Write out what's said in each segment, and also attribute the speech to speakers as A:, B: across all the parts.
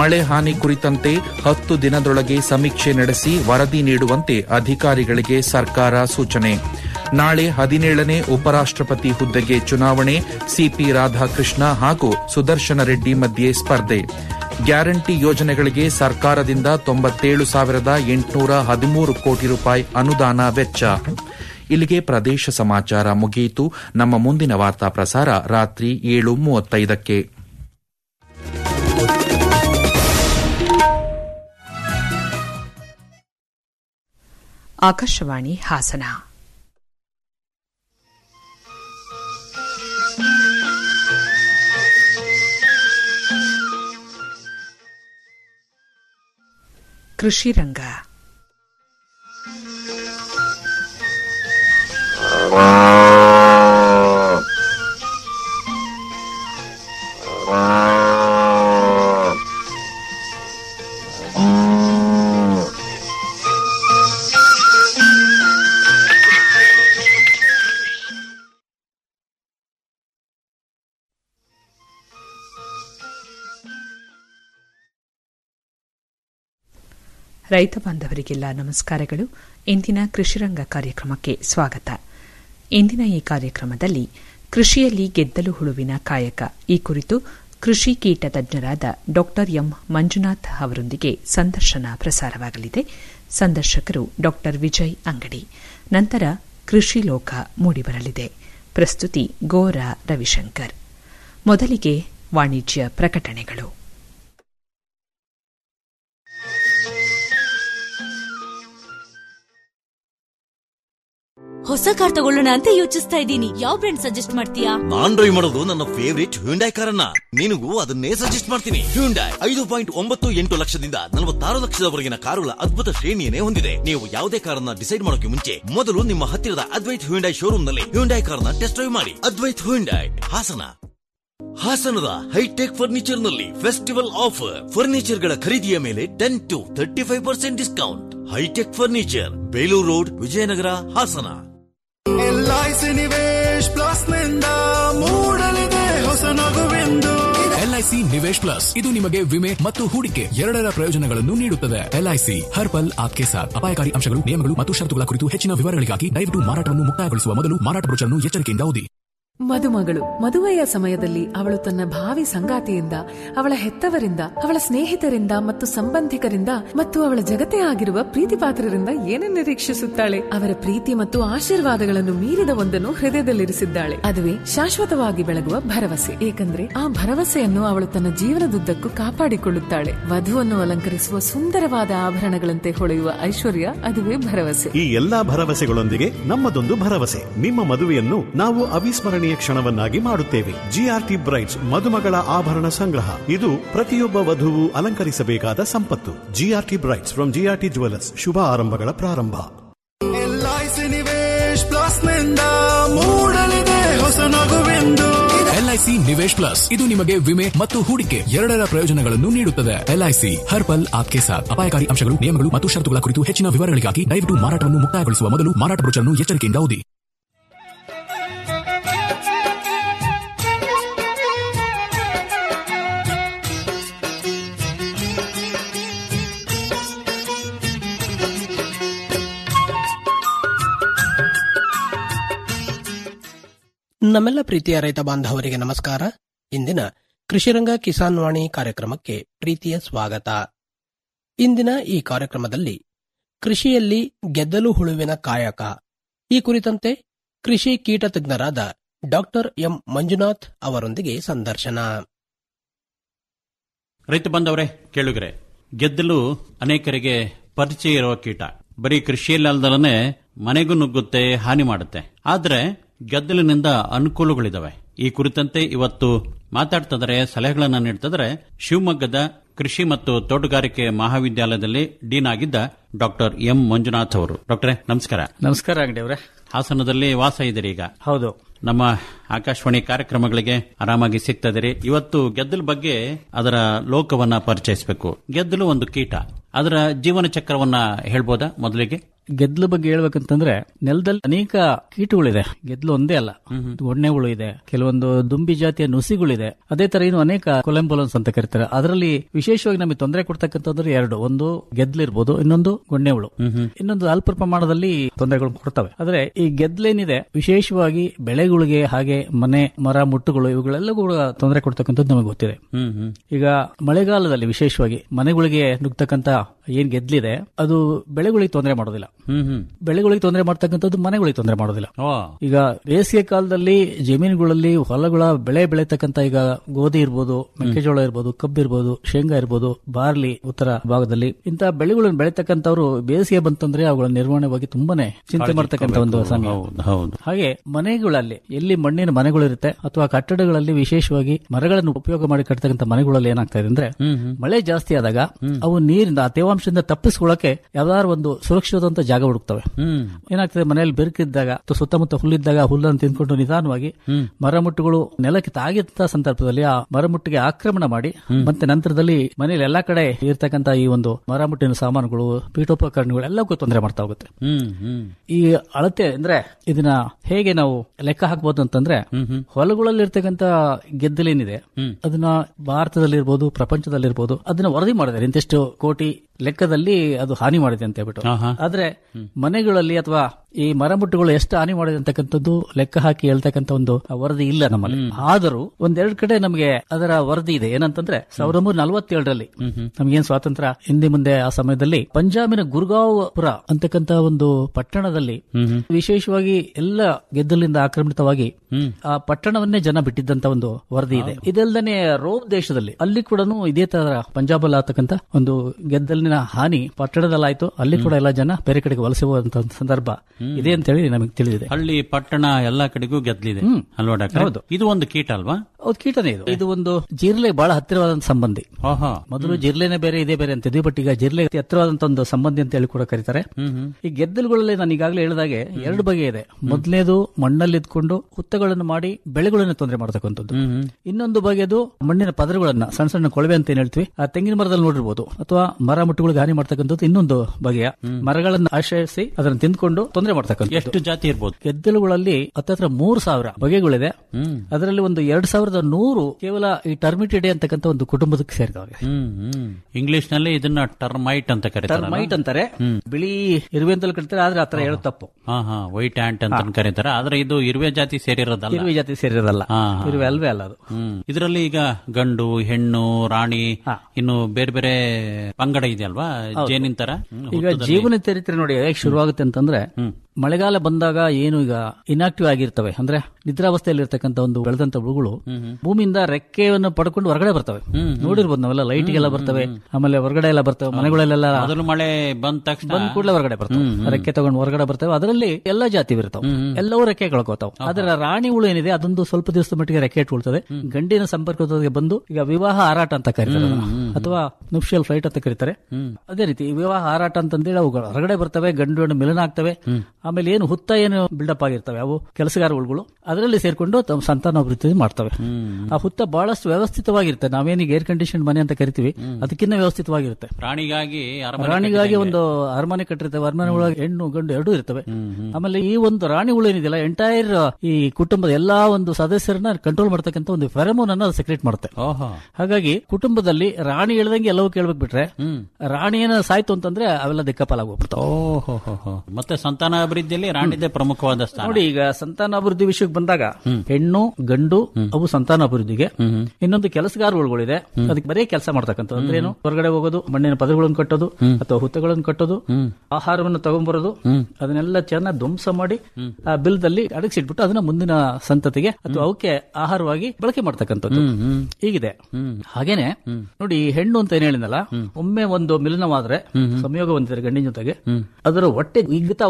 A: ಮಳೆ ಹಾನಿ ಕುರಿತಂತೆ ಹತ್ತು ದಿನದೊಳಗೆ ಸಮೀಕ್ಷೆ ನಡೆಸಿ ವರದಿ ನೀಡುವಂತೆ ಅಧಿಕಾರಿಗಳಿಗೆ ಸರ್ಕಾರ ಸೂಚನೆ ನಾಳೆ ಹದಿನೇಳನೇ ಉಪರಾಷ್ಟಪತಿ ಹುದ್ದೆಗೆ ಚುನಾವಣೆ ಸಿಪಿ ರಾಧಾಕೃಷ್ಣ ಹಾಗೂ ಸುದರ್ಶನ ರೆಡ್ಡಿ ಮಧ್ಯೆ ಸ್ಪರ್ಧೆ ಗ್ಯಾರಂಟಿ ಯೋಜನೆಗಳಿಗೆ ಸರ್ಕಾರದಿಂದ ತೊಂಬತ್ತೇಳು ಸಾವಿರದ ಎಂಟುನೂರ ಹದಿಮೂರು ಕೋಟಿ ರೂಪಾಯಿ ಅನುದಾನ ವೆಚ್ಚ ಇಲ್ಲಿಗೆ ಪ್ರದೇಶ ಸಮಾಚಾರ ಮುಗಿಯಿತು ನಮ್ಮ ಮುಂದಿನ ವಾರ್ತಾ ಪ್ರಸಾರ ರಾತ್ರಿ ಏಳು ಮೂವತ್ತೈದಕ್ಕೆ
B: ಆಕಾಶವಾಣಿ ಹಾಸನ ಕೃಷಿ ರಂಗ ರೈತ ಬಾಂಧವರಿಗೆಲ್ಲ ನಮಸ್ಕಾರಗಳು ಇಂದಿನ ಕೃಷಿರಂಗ ಕಾರ್ಯಕ್ರಮಕ್ಕೆ ಸ್ವಾಗತ ಇಂದಿನ ಈ ಕಾರ್ಯಕ್ರಮದಲ್ಲಿ ಕೃಷಿಯಲ್ಲಿ ಗೆದ್ದಲು ಹುಳುವಿನ ಕಾಯಕ ಈ ಕುರಿತು ಕೃಷಿ ಕೀಟ ತಜ್ಞರಾದ ಡಾ ಎಂ ಮಂಜುನಾಥ್ ಅವರೊಂದಿಗೆ ಸಂದರ್ಶನ ಪ್ರಸಾರವಾಗಲಿದೆ ಸಂದರ್ಶಕರು ಡಾ ವಿಜಯ್ ಅಂಗಡಿ ನಂತರ ಕೃಷಿ ಲೋಕ ಮೂಡಿಬರಲಿದೆ ಪ್ರಸ್ತುತಿ ಗೋರಾ ರವಿಶಂಕರ್ ಮೊದಲಿಗೆ ವಾಣಿಜ್ಯ ಪ್ರಕಟಣೆಗಳು
C: ಹೊಸ ಕಾರ್ ತಗೊಳ್ಳೋಣ ಅಂತ ಯೋಚಿಸ್ತಾ ಇದ್ದೀನಿ ಯಾವ ಬ್ರ್ಯಾಂಡ್ ಸಜೆಸ್ಟ್ ಮಾಡ್ತೀಯಾ
D: ನಾನ್ ಡ್ರೈವ್ ಮಾಡೋದು ನನ್ನ ಫೇವರಿಟ್ ಹ್ಯುಂಡಾಯ್ ಕಾರನ್ನ ನಿನಗೂ ಅದನ್ನೇ ಸಜೆಸ್ಟ್ ಮಾಡ್ತೀನಿ ಹ್ಯುಂಡಾಯ್ ಐದು ಪಾಯಿಂಟ್ ಒಂಬತ್ತು ಎಂಟು ಲಕ್ಷದಿಂದ ನಲವತ್ತಾರು ಲಕ್ಷದವರೆಗಿನ ಕಾರುಗಳ ಅದ್ಭುತ ಶ್ರೇಣಿಯನ್ನೇ ಹೊಂದಿದೆ ನೀವು ಯಾವುದೇ ಕಾರನ್ನ ಡಿಸೈಡ್ ಮಾಡೋಕೆ ಮುಂಚೆ ಮೊದಲು ನಿಮ್ಮ ಹತ್ತಿರದ ಅದ್ವೈತ್ ಹ್ಯುಂಡಾಯ್ ಶೋರೂಮ್ ನಲ್ಲಿ ಹ್ಯುಂಡಾಯ್ ಕಾರನ್ನ ಟೆಸ್ಟ್ ಡ್ರೈವ್ ಮಾಡಿ ಅದ್ವೈತ್ ಹ್ಯುಂಡಾಯ್ ಹಾಸನ ಹಾಸನದ ಹೈಟೆಕ್ ಫರ್ನಿಚರ್ ನಲ್ಲಿ ಫೆಸ್ಟಿವಲ್ ಆಫರ್ ಫರ್ನಿಚರ್ ಗಳ ಖರೀದಿಯ ಮೇಲೆ ten to thirty five percent discount hitech furniture Belur road Vijayanagar Hassan
E: LIC Nivesh plus ನಿಂದ ಮೂಡಲಿದೆ ಹೊಸ ನಗುವೆಂದು
F: ಎಲ್ಐಸಿ ನಿವೇಶ್ ಪ್ಲಸ್ ಇದು ನಿಮಗೆ ವಿಮೆ ಮತ್ತು ಹೂಡಿಕೆ ಎರಡರ ಪ್ರಯೋಜನಗಳನ್ನು ನೀಡುತ್ತದೆ ಎಲ್ಐಸಿ ಹರ್ ಪಲ್ ಆಪ್ಕೆ ಸಾಥ್ ಅಪಾಯಕಾರಿ ಅಂಶಗಳು ನಿಯಮಗಳು ಮತ್ತು ಷರತ್ತುಗಳ ಕುರಿತು ಹೆಚ್ಚಿನ ವಿವರಗಳಿಗಾಗಿ ದಯವಿಟ್ಟು ಮಾರಾಟವನ್ನು ಮುಕ್ತಾಯಗೊಳಿಸುವ ಮೊದಲು ಮಾರಾಟ ಬ್ರೋಚರ್ನ್ನು ಎಚ್ಚರಿಕೆಯಿಂದ ಓದಿ
G: ಮದುಮಗಳು ಮದುವೆಯ ಸಮಯದಲ್ಲಿ ಅವಳು ತನ್ನ ಭಾವಿ ಸಂಗಾತಿಯಿಂದ ಅವಳ ಹೆತ್ತವರಿಂದ ಅವಳ ಸ್ನೇಹಿತರಿಂದ ಮತ್ತು ಸಂಬಂಧಿಕರಿಂದ ಮತ್ತು ಅವಳ ಜಗತ್ತೇ ಆಗಿರುವ ಪ್ರೀತಿ ಪಾತ್ರರಿಂದ ಏನನ್ನು ನಿರೀಕ್ಷಿಸುತ್ತಾಳೆ ಅವರ ಪ್ರೀತಿ ಮತ್ತು ಆಶೀರ್ವಾದಗಳನ್ನು ಮೀರಿದ ಒಂದನ್ನು ಹೃದಯದಲ್ಲಿರಿಸಿದ್ದಾಳೆ ಅದುವೇ ಶಾಶ್ವತವಾಗಿ ಬೆಳಗುವ ಭರವಸೆ ಏಕೆಂದ್ರೆ ಆ ಭರವಸೆಯನ್ನು ಅವಳು ತನ್ನ ಜೀವನದುದ್ದಕ್ಕೂ ಕಾಪಾಡಿಕೊಳ್ಳುತ್ತಾಳೆ ವಧುವನ್ನು ಅಲಂಕರಿಸುವ ಸುಂದರವಾದ ಆಭರಣಗಳಂತೆ ಹೊಳೆಯುವ ಐಶ್ವರ್ಯ ಅದುವೇ ಭರವಸೆ
H: ಈ ಎಲ್ಲಾ ಭರವಸೆಗಳೊಂದಿಗೆ ನಮ್ಮದೊಂದು ಭರವಸೆ ನಿಮ್ಮ ಮದುವೆಯನ್ನು ನಾವು ಅವಿಸ್ಮರಣೀಯ ಕ್ಷಣವನ್ನಾಗಿ ಮಾಡುತ್ತೇವೆ ಜಿಆರ್ಟಿ ಬ್ರೈಟ್ಸ್ ಮದುಮಗಳ ಆಭರಣ ಸಂಗ್ರಹ ಇದು ಪ್ರತಿಯೊಬ್ಬ ವಧುವು ಅಲಂಕರಿಸಬೇಕಾದ ಸಂಪತ್ತು GRT brights from GRT jewellers ಶುಭ ಆರಂಭಗಳ ಪ್ರಾರಂಭ
E: ಎಲ್ಐಸಿ ನಿವೇಶ್ ಪ್ಲಸ್ ನಿಂದ ಮೂಡಲಿದೆ ಹೊಸ ನಗುವೆಂದು
F: ಎಲ್ಐಸಿ ನಿವೇಶ್ ಪ್ಲಸ್ ಇದು ನಿಮಗೆ ವಿಮೆ ಮತ್ತು ಹೂಡಿಕೆ ಎರಡರ ಪ್ರಯೋಜನಗಳನ್ನು ನೀಡುತ್ತದೆ ಎಲ್ಐಸಿ ಹರ್ ಪಲ್ ಆಪ್ಕೆ ಸಾಥ್ ಅಪಾಯಕಾರಿ ಅಂಶಗಳು ನಿಯಮಗಳು ಮತ್ತು ಷರತ್ತುಗಳ ಕುರಿತು ಹೆಚ್ಚಿನ ವಿವರಗಳಿಗಾಗಿ ದಯವಿಟ್ಟು ಮಾರಾಟವನ್ನು ಮುಕ್ತಾಯಗೊಳಿಸುವ ಮೊದಲು ಮಾರಾಟ ಬ್ರೋಚರ್ನ್ನು ಎಚ್ಚರಿಕೆಯಿಂದ ಓದಿ
I: ನಮ್ಮೆಲ್ಲ ಪ್ರೀತಿಯ ರೈತ ಬಾಂಧವರಿಗೆ ನಮಸ್ಕಾರ ಇಂದಿನ ಕೃಷಿರಂಗ ಕಿಸಾನ್ ವಾಣಿ ಕಾರ್ಯಕ್ರಮಕ್ಕೆ ಪ್ರೀತಿಯ ಸ್ವಾಗತ ಇಂದಿನ ಈ ಕಾರ್ಯಕ್ರಮದಲ್ಲಿ ಕೃಷಿಯಲ್ಲಿ ಗೆದ್ದಲು ಹುಳುವಿನ ಕಾಯಕ ಈ ಕುರಿತಂತೆ ಕೃಷಿ ಕೀಟ ತಜ್ಞರಾದ ಡಾಕ್ಟರ್ ಎಂ ಮಂಜುನಾಥ್ ಅವರೊಂದಿಗೆ ಸಂದರ್ಶನ
J: ರೈತ ಬಂದವರೇ ಕೇಳುಗರೆ ಗೆದ್ದಲು ಅನೇಕರಿಗೆ ಪರಿಚಯ ಇರುವ ಕೀಟ ಬರೀ ಕೃಷಿಯಲ್ಲಿ ಅಲ್ದಲನೆ ಮನೆಗೂ ನುಗ್ಗುತ್ತೆ ಹಾನಿ ಮಾಡುತ್ತೆ ಆದ್ರೆ ಗೆದ್ದಲಿನಿಂದ ಅನುಕೂಲಗಳಿದಾವೆ ಈ ಕುರಿತಂತೆ ಇವತ್ತು ಮಾತಾಡ್ತಿದ್ದಾರೆ ಸಲಹೆಗಳನ್ನ ನೀಡ್ತಿದ್ದಾರೆ ಶಿವಮೊಗ್ಗದ ಕೃಷಿ ಮತ್ತು ತೋಟಗಾರಿಕೆ ಮಹಾವಿದ್ಯಾಲಯದಲ್ಲಿ ಡೀನ್ ಆಗಿದ್ದ ಡಾಕ್ಟರ್ ಎಂ ಮಂಜುನಾಥ್ ಅವರು ಡಾಕ್ಟರೇ ನಮಸ್ಕಾರ
K: ನಮಸ್ಕಾರ ಅಂಗಡಿ ಅವರೇ
J: ಹಾಸನದಲ್ಲಿ ವಾಸ ಇದ್ದೀರಿ ಈಗ
K: ಹೌದು
J: ನಮ್ಮ ಆಕಾಶವಾಣಿ ಕಾರ್ಯಕ್ರಮಗಳಿಗೆ ಆರಾಮಾಗಿ ಸಿಗ್ತದಿರಿ ಇವತ್ತು ಗೆದ್ದಲು ಬಗ್ಗೆ ಅದರ ಲೋಕವನ್ನ ಪರಿಚಯಿಸಬೇಕು ಗೆದ್ದಲು ಒಂದು ಕೀಟ ಅದರ ಜೀವನ ಚಕ್ರವನ್ನ ಹೇಳ್ಬೋದಾ ಮೊದಲಿಗೆ
K: ಗೆದ್ಲು ಬಗ್ಗೆ ಹೇಳ್ಬೇಕಂತಂದ್ರೆ ನೆಲದಲ್ಲಿ ಅನೇಕ ಕೀಟಗಳಿದೆ ಗೆದ್ಲು ಒಂದೇ ಅಲ್ಲ ಗೊಣ್ಣೆಗಳು ಇದೆ ಕೆಲವೊಂದು ದುಂಬಿ ಜಾತಿಯ ನುಸಿಗಳಿದೆ ಅದೇ ತರ ಇನ್ನು ಅನೇಕ ಕೊಲೆಂಬೊಲನ್ಸ್ ಅಂತ ಕರೀತಾರೆ ಅದರಲ್ಲಿ ವಿಶೇಷವಾಗಿ ನಮಗೆ ತೊಂದರೆ ಕೊಡ್ತಕ್ಕಂಥದ್ದು ಎರಡು ಒಂದು ಗೆದ್ಲಿರ್ಬೋದು ಇನ್ನೊಂದು ಗೊಣ್ಣೆಗಳು ಇನ್ನೊಂದು ಅಲ್ಪ ಪ್ರಮಾಣದಲ್ಲಿ ತೊಂದರೆಗಳು ಕೊಡ್ತವೆ ಆದ್ರೆ ಈ ಗೆದ್ಲೇನಿದೆ ವಿಶೇಷವಾಗಿ ಬೆಳೆಗಳಿಗೆ ಹಾಗೆ ಮನೆ ಮರ ಮುಟ್ಟುಗಳು ಇವುಗಳೆಲ್ಲ ಕೂಡ ತೊಂದರೆ ಕೊಡ್ತಕ್ಕಂಥದ್ದು ನಮಗೆ ಗೊತ್ತಿದೆ
J: ಹ್ಮ್ ಹ್ಮ್
K: ಈಗ ಮಳೆಗಾಲದಲ್ಲಿ ವಿಶೇಷವಾಗಿ ಮನೆಗಳಿಗೆ ನುಗ್ತಕ್ಕಂತ ಏನ್ ಗೆದ್ಲಿದೆ ಅದು ಬೆಳೆಗಳಿಗೆ ತೊಂದರೆ ಮಾಡೋದಿಲ್ಲ
J: ಹ್ಮ್ ಹ್ಮ್
K: ಬೆಳೆಗಳಿಗೆ ತೊಂದರೆ ಮಾಡ್ತಕ್ಕಂಥದ್ದು ಮನೆಗಳಿಗೆ ತೊಂದರೆ ಮಾಡೋದಿಲ್ಲ
J: ಓ
K: ಈಗ ಬೇಸಿಗೆ ಕಾಲದಲ್ಲಿ ಜಮೀನುಗಳಲ್ಲಿ ಹೊಲಗಳ ಬೆಳೆ ಬೆಳೆತಕ್ಕಂತ ಈಗ ಗೋಧಿ ಇರ್ಬೋದು ಮೆಕ್ಕೆಜೋಳ ಇರ್ಬೋದು ಕಬ್ಬು ಇರ್ಬೋದು ಶೇಂಗಾ ಇರ್ಬೋದು ಬಾರ್ಲಿ ಉತ್ತರ ಭಾಗದಲ್ಲಿ ಇಂತಹ ಬೆಳೆಗಳನ್ನು ಬೆಳೆತಕ್ಕಂಥವ್ರು ಬೇಸಿಗೆ ಬಂತಂದ್ರೆ ಅವುಗಳ ನಿರ್ವಹಣೆ ಬಗ್ಗೆ ತುಂಬಾನೇ ಚಿಂತೆ ಮಾಡ್ತಕ್ಕಂಥ ಒಂದು ಸಮಯ
J: ಹೌದು ಹೌದು
K: ಹಾಗೆ ಮನೆಗಳಲ್ಲಿ ಎಲ್ಲಿ ಮಣ್ಣಿನ ಮನೆಗಳಿರುತ್ತೆ ಅಥವಾ ಕಟ್ಟಡಗಳಲ್ಲಿ ವಿಶೇಷವಾಗಿ ಮರಗಳನ್ನು ಉಪಯೋಗ ಮಾಡಿ ಕಟ್ಟತಕ್ಕಂಥ ಮನೆಗಳಲ್ಲಿ ಏನಾಗ್ತಾ ಇದೆ ಅಂದ್ರೆ ಮಳೆ ಜಾಸ್ತಿ ಆದಾಗ ಅವು ನೀರಿಂದ ಆ ತೇವಾಂಶದಿಂದ ತಪ್ಪಿಸ್ಕೊಳ್ಳಕ್ಕೆ ಯಾವ್ದಾದ್ರು ಒಂದು ಸುರಕ್ಷಿತವಾದಂತ ಜಾಗ ಹುಡುಕ್ತವೆ
J: ಹ್ಮ್
K: ಏನಾಗ್ತದೆ ಮನೆಯಲ್ಲಿ ಬೆರುಕಿದ್ದಾಗ ಅಥವಾ ಸುತ್ತಮುತ್ತ ಹುಲ್ಲಿದ್ದಾಗ ಹುಲ್ಲನ್ನು ತಿಂದ್ಕೊಂಡು ನಿಧಾನವಾಗಿ ಮರಮುಟ್ಟುಗಳು ನೆಲಕ್ಕೆ ತಾಗಿದ್ದ ಸಂದರ್ಭದಲ್ಲಿ ಆ ಮರಮುಟ್ಟಿಗೆ ಆಕ್ರಮಣ ಮಾಡಿ ಮತ್ತೆ ನಂತರದಲ್ಲಿ ಮನೆಯಲ್ಲಿ ಎಲ್ಲಾ ಕಡೆ ಇರ್ತಕ್ಕಂತ ಈ ಒಂದು ಮರಮುಟ್ಟಿನ ಸಾಮಾನುಗಳು ಪೀಠೋಪಕರಣಗಳು ಎಲ್ಲಕ್ಕೂ ತೊಂದರೆ ಮಾಡ್ತಾ ಹೋಗುತ್ತೆ
J: ಹ್ಮ್ ಹ್ಮ್
K: ಈ ಅಳತೆ ಅಂದ್ರೆ ಇದನ್ನ ಹೇಗೆ ನಾವು ಲೆಕ್ಕ ಹಾಕಬಹುದು ಅಂತಂದ್ರೆ ಹೊಲಗಳಲ್ಲಿ ಇರ್ತಕ್ಕಂತ ಗೆದ್ದಲೇನಿದೆ ಅದನ್ನ ಭಾರತದಲ್ಲಿರ್ಬೋದು ಪ್ರಪಂಚದಲ್ಲಿರ್ಬೋದು ಅದನ್ನ ವರದಿ ಮಾಡಿದ್ದಾರೆ ಇಂತಿಷ್ಟು ಕೋಟಿ ಲೆಕ್ಕದಲ್ಲಿ ಅದು ಹಾನಿ ಮಾಡಿದೆ ಅಂತ ಹೇಳ್ಬಿಟ್ಟು ಆದ್ರೆ ಮನೆಗಳಲ್ಲಿ ಅಥವಾ ಈ ಮರಮುಟ್ಟುಗಳು ಎಷ್ಟು ಹಾನಿ ಮಾಡಿದೆ ಅಂತಕ್ಕಂಥದ್ದು ಲೆಕ್ಕ ಹಾಕಿ ಹೇಳ್ತಕ್ಕಂಥ ಒಂದು ವರದಿ ಇಲ್ಲ ನಮ್ಮಲ್ಲಿ ಆದರೂ ಒಂದೆರಡು ಕಡೆ ನಮಗೆ ಅದರ ವರದಿ ಇದೆ ಏನಂತಂದ್ರೆ ಸಾವಿರದ ಒಂಬೈನೂರ ನಲವತ್ತೇಳರಲ್ಲಿ ನಮಗೇನ್ ಸ್ವಾತಂತ್ರ್ಯ ಹಿಂದೆ ಮುಂದೆ ಆ ಸಮಯದಲ್ಲಿ ಪಂಜಾಬಿನ ಗುರ್ಗಾವ್ಪುರ ಅಂತಕ್ಕಂಥ ಒಂದು ಪಟ್ಟಣದಲ್ಲಿ ವಿಶೇಷವಾಗಿ ಎಲ್ಲ ಗೆದ್ದಲಿಂದ ಆಕ್ರಮಿತವಾಗಿ ಆ ಪಟ್ಟಣವನ್ನೇ ಜನ ಬಿಟ್ಟಿದ್ದಂತ ಒಂದು ವರದಿ ಇದೆ ಇದಲ್ದನೆ ರೋಮ್ ದೇಶದಲ್ಲಿ ಅಲ್ಲಿ ಕೂಡ ಇದೇ ತರ ಪಂಜಾಬ್ ಅಲ್ಲಿ ಆಗ್ತಕ್ಕಂಥ ಒಂದು ಗೆದ್ದಲಿನ ಹಾನಿ ಪಟ್ಟಣದಲ್ಲಾಯ್ತು ಅಲ್ಲಿ ಕೂಡ ಎಲ್ಲ ಜನ ಬೇರೆ ಕಡೆಗೆ ವಲಸೆ ಹೋದಂತ ಒಂದು ಸಂದರ್ಭ ಇದೆ ಅಂತ ಹೇಳಿ ನಮಗೆ ತಿಳಿದಿದೆ
J: ಹಳ್ಳಿ ಪಟ್ಟಣ ಎಲ್ಲಾ ಕಡೆಗೂ ಗೆದ್ಲಿದೆ ಅಲ್ವಾ ಡಾಕ್ಟರ್
K: ಹೌದು.
J: ಇದು ಒಂದು ಕೀಟ ಅಲ್ವಾ
K: ಹೌದು ಕೀಟನೇ ಇದು ಇದು ಒಂದು ಜಿರ್ಲೆ ಬಹಳ ಹತ್ತಿರವಾದಂತ ಸಂಬಂಧಿ
J: ಓಹೋ
K: ಮೊದಲು ಜಿರ್ಲೆನೆ ಬೇರೆ ಇದೇ ಬೇರೆ ಅಂತಿದ್ವಿ ಬಟ್ ಈಗ ಜಿರ್ಲೆ ಅತಿ ಹತ್ತಿರವಾದಂತ ಒಂದು ಸಂಬಂಧಿ ಅಂತ ಹೇಳಿ ಕೂಡ ಕರೀತಾರೆ ಈ ಗೆದ್ದಲುಗಳಲ್ಲಿ ನಾನು ಈಗಾಗಲೇ ಹೇಳಿದಾಗೆ ಎರಡು ಬಗೆ ಇದೆ ಮೊದಲನೇದು ಮಣ್ಣಲ್ಲಿ ಇದ್ಕೊಂಡು ಹುತ್ತಗಳನ್ನು ಮಾಡಿ ಬೆಳೆಗಳನ್ನು ತೊಂದರೆ ಮಾಡತಕ್ಕಂಥದ್ದು ಇನ್ನೊಂದು ಬಗೆದು ಮಣ್ಣಿನ ಪದರಗಳನ್ನ ಸಣ್ಣ ಸಣ್ಣ ಕೊಳವೆ ಅಂತ ಏನ್ ಹೇಳ್ತೀವಿ ಆ ತೆಂಗಿನ ಮರದಲ್ಲಿ ನೋಡಿರ್ಬೋದು ಅಥವಾ ಮರ ಮುಟ್ಟುಗಳಿಗೆ ಹಾನಿ ಮಾಡ್ತಕ್ಕಂಥದ್ದು ಇನ್ನೊಂದು ಬಗೆಯ ಮರಗಳನ್ನು ಆಶ್ರಯಿಸಿ ಅದನ್ನು ತಿಂದ್ಕೊಂಡು ತೊಂದರೆ ಮಾಡ್ತಕ್ಕಂಥ
J: ಎಷ್ಟು ಜಾತಿ ಇರ್ಬೋದು
K: ಗೆದ್ದಲುಗಳಲ್ಲಿ ಹತ್ತತ್ರ ಮೂರು ಸಾವಿರ ಬಗೆಗಳಿದೆ ಅದರಲ್ಲಿ ಒಂದು ಎರಡ್ ಸಾವಿರದ ನೂರು ಕೇವಲ ಈ ಟರ್ಮಿಟಿಡೆ ಅಂತಕ್ಕಂಥ ಒಂದು ಕುಟುಂಬದಕ್ಕೆ ಸೇರಿದವ್ರೆ
J: ಹ್ಮ್ ಹ್ಮ್ ಇಂಗ್ಲಿಷ್ ನಲ್ಲಿ ಇದನ್ನ ಟರ್ಮೈಟ್ ಅಂತ ಕರೀತಾರೆ
K: ಟರ್ಮೈಟ್ ಅಂತಾರೆ ಬಿಳಿ ಇರುವೆ ಅಂತಲೂ ಕರೀತಾರೆ ಆದ್ರೆ ಆತರ ಹೇಳೋದು ತಪ್ಪು
J: ಹಾ ಹಾ ವೈಟ್ ಆಂಟ್ ಅಂತ ಕರೀತಾರೆ ಆದ್ರೆ ಇದು ಇರುವೆ ಜಾತಿ ಸೇರಿರೋದಲ್ಲ
K: ಇರುವೆ ಜಾತಿ ಸೇರಿರೋದಲ್ಲ
J: ಹಾ, ಹಾ.
K: ಇರುವೆ ಅಲ್ವೇ ಅಲ್ಲ ಅದು
J: ಹ್ಮ್ ಇದರಲ್ಲಿ ಈಗ ಗಂಡು ಹೆಣ್ಣು ರಾಣಿ ಇನ್ನು ಬೇರೆ ಬೇರೆ ಪಂಗಡ ಇದೆಯಲ್ವಾ ಜೇನಿನ ತರ ಹ್ಮ್,
K: ಈಗ
J: ಹುತ್ತದಲ್ಲಿ-
K: ಜೀವನ ಚರಿತ್ರೆ ನೋಡಿ ಹೇಗೆ ಶುರುವಾಗುತ್ತೆ ಅಂತಂದ್ರೆ ಮಳೆಗಾಲ ಬಂದಾಗ ಏನು ಈಗ ಇನಾಕ್ಟಿವ್ ಆಗಿರ್ತವೆ ಅಂದ್ರೆ ನಿದ್ರಾವಸ್ಥೆಯಲ್ಲಿ ಇರ್ತಕ್ಕಂಥ ಒಂದು ಬೆಳೆದಂತ ಹುಳುಗಳು ಭೂಮಿಯಿಂದ ರೆಕ್ಕೆಯನ್ನು ಪಡ್ಕೊಂಡು ಹೊರಗಡೆ ಬರ್ತವೆ ನೋಡಿರ್ಬೋದು ನಾವೆಲ್ಲ ಲೈಟ್ಗೆಲ್ಲ ಬರ್ತವೆ ಆಮೇಲೆ ಹೊರಗಡೆ ಎಲ್ಲ ಬರ್ತವೆ ಮನೆಗಳಲ್ಲೆಲ್ಲ
J: ಮೊದಲು ಮಳೆ ಬಂದ ತಕ್ಷಣ
K: ಬಂದ್ ಕೂಡಲೇ ಹೊರಗಡೆ ಬರ್ತವೆ ರೆಕ್ಕೆ ತಗೊಂಡು ಹೊರಗಡೆ ಬರ್ತವೆ ಅದರಲ್ಲಿ ಎಲ್ಲಾ ಜಾತಿ ಇರ್ತಾವೆ ಎಲ್ಲವೂ ರೆಕ್ಕೆ ಕಳ್ಕೋತಾವೆ ಆದ್ರೆ ರಾಣಿ ಹುಳು ಏನಿದೆ ಅದೊಂದು ಸ್ವಲ್ಪ ದಿವಸದ ಮಟ್ಟಿಗೆ ರೆಕ್ಕೆ ಇಟ್ಕೊಳ್ತದೆ ಗಂಡಿನ ಸಂಪರ್ಕದೊಂದಿಗೆ ಬಂದು ಈಗ ವಿವಾಹ ಹಾರಾಟ ಅಂತ ಕರೀತಾರೆ ಅದನ್ನ. ಅಥವಾ ನುಪ್ಷಿಯಲ್ ಫ್ಲೈಟ್ ಅಂತ ಕರೀತಾರೆ ಅದೇ ರೀತಿ ಈ ವಿವಾಹ ಹಾರಾಟ ಅಂತಂದೇಳಿ ಅವು ಹೊರಗಡೆ ಬರ್ತವೆ ಗಂಡು ಹೆಣ್ಣು ಮಿಲನ ಆಗ್ತವೆ ಆಮೇಲೆ ಏನು ಹುತ್ತ ಏನು ಬಿಲ್ಡಪ್ ಆಗಿರ್ತವೆ ಅವು ಕೆಲಸಗಾರ ಹುಳುಗಳು ಅದರಲ್ಲಿ ಸೇರ್ಕೊಂಡು ತಮ್ಮ ಸಂತಾನಾಭಿವೃದ್ಧಿ ಮಾಡ್ತವೆ ಆ ಹುತ್ತ ಬಹಳಷ್ಟು ವ್ಯವಸ್ಥಿತವಾಗಿರುತ್ತೆ ನಾವೇನೀಗ ಏರ್ ಕಂಡೀಷನ್ ಮನೆ ಅಂತ ಕರಿತೀವಿ ಅದಕ್ಕಿಂತ ವ್ಯವಸ್ಥಿತವಾಗಿರುತ್ತೆ
J: ಪ್ರಾಣಿಗಾಗಿ ಅರಮನೆ
K: ರಾಣಿಗಾಗಿ ಒಂದು ಅರಮನೆ ಕಟ್ಟಿರ್ತವೆ ಅರಮನೆ ಒಳಗೆ ಹೆಣ್ಣು ಗಂಡು ಎರಡೂ ಇರ್ತವೆ ಆಮೇಲೆ ಈ ಒಂದು ರಾಣಿ ಹುಳು ಏನಿದೆಯಲ್ಲ ಎಂಟೈರ್ ಈ ಕುಟುಂಬದ ಎಲ್ಲಾ ಒಂದು ಸದಸ್ಯರನ್ನ ಕಂಟ್ರೋಲ್ ಮಾಡ್ತಕ್ಕಂಥ ಒಂದು ಫೆರಮೋನ್ ಅನ್ನು ಸೆಕ್ರೆಟ್ ಮಾಡುತ್ತೆ
J: ಓಹೋ
K: ಹಾಗಾಗಿ ಕುಟುಂಬದಲ್ಲಿ ರಾಣಿ ಹೇಳ್ದಂಗೆ ಎಲ್ಲವೂ ಕೇಳ್ಬೇಕು ಬಿಟ್ರೆ ರಾಣಿ ಏನ ಸಾಯ್ತು ಅಂತಂದ್ರೆ ಅವೆಲ್ಲ ದಿಕ್ಕಪಾಲಾಗೋಗ್ಬಿಡ್ತಾವೆ
J: ಓಹೋ ಮತ್ತೆ ಸಂತಾನಾಭಿವೃದ್ಧಿಯಲ್ಲಿ ರಾಣಿದೇ ಪ್ರಮುಖವಾದ ಸ್ಥಾನ
K: ನೋಡಿ ಈಗ ಸಂತಾನಾಭಿವೃದ್ಧಿ ವಿಷಯಕ್ಕೆ ಬಂದಾಗ ಹೆಣ್ಣು ಗಂಡು ಅವು ಸಂತಾನಾಭಿವೃದ್ಧಿಗೆ ಇನ್ನೊಂದು ಕೆಲಸಗಾರಗಳಿದೆ ಅದಕ್ಕೆ ಬರೀ ಕೆಲಸ ಮಾಡ್ತಕ್ಕಂಥ ಅಂದ್ರೆ ಏನು ಹೊರಗಡೆ ಹೋಗೋದು ಮಣ್ಣಿನ ಪದಗಳನ್ನು ಕಟ್ಟೋದು ಅಥವಾ ಹುತ್ತಗಳನ್ನು ಕಟ್ಟೋದು ಆಹಾರವನ್ನು ತಗೊಂಡ್ಬರೋದು ಅದನ್ನೆಲ್ಲ ಚೆನ್ನಾಗಿ ಧ್ವಂಸ ಮಾಡಿ ಆ ಬಿಲ್ದಲ್ಲಿ ಅಡಗಿಸಿಟ್ಬಿಟ್ಟು ಅದನ್ನ ಮುಂದಿನ ಸಂತತಿಗೆ ಅಥವಾ ಅವಕ್ಕೆ ಆಹಾರವಾಗಿ ಬಳಕೆ ಮಾಡ್ತಕ್ಕಂಥದ್ದು ಹೀಗಿದೆ ಹಾಗೇನೆ ನೋಡಿ ಈ ಹೆಣ್ಣು ಅಂತ ಏನ್ ಹೇಳಿದ್ನಲ್ಲ ಒಮ್ಮೆ ಒಂದು ಮಿಲನವಾದ್ರೆ ಸಂಯೋಗ ಹೊಂದಿದ್ರೆ ಗಂಡಿನ ಜೊತೆಗೆ ಅದರ ಹೊಟ್ಟೆ ಹಿಗ್ತಾ ಹೋಗುತ್ತೆ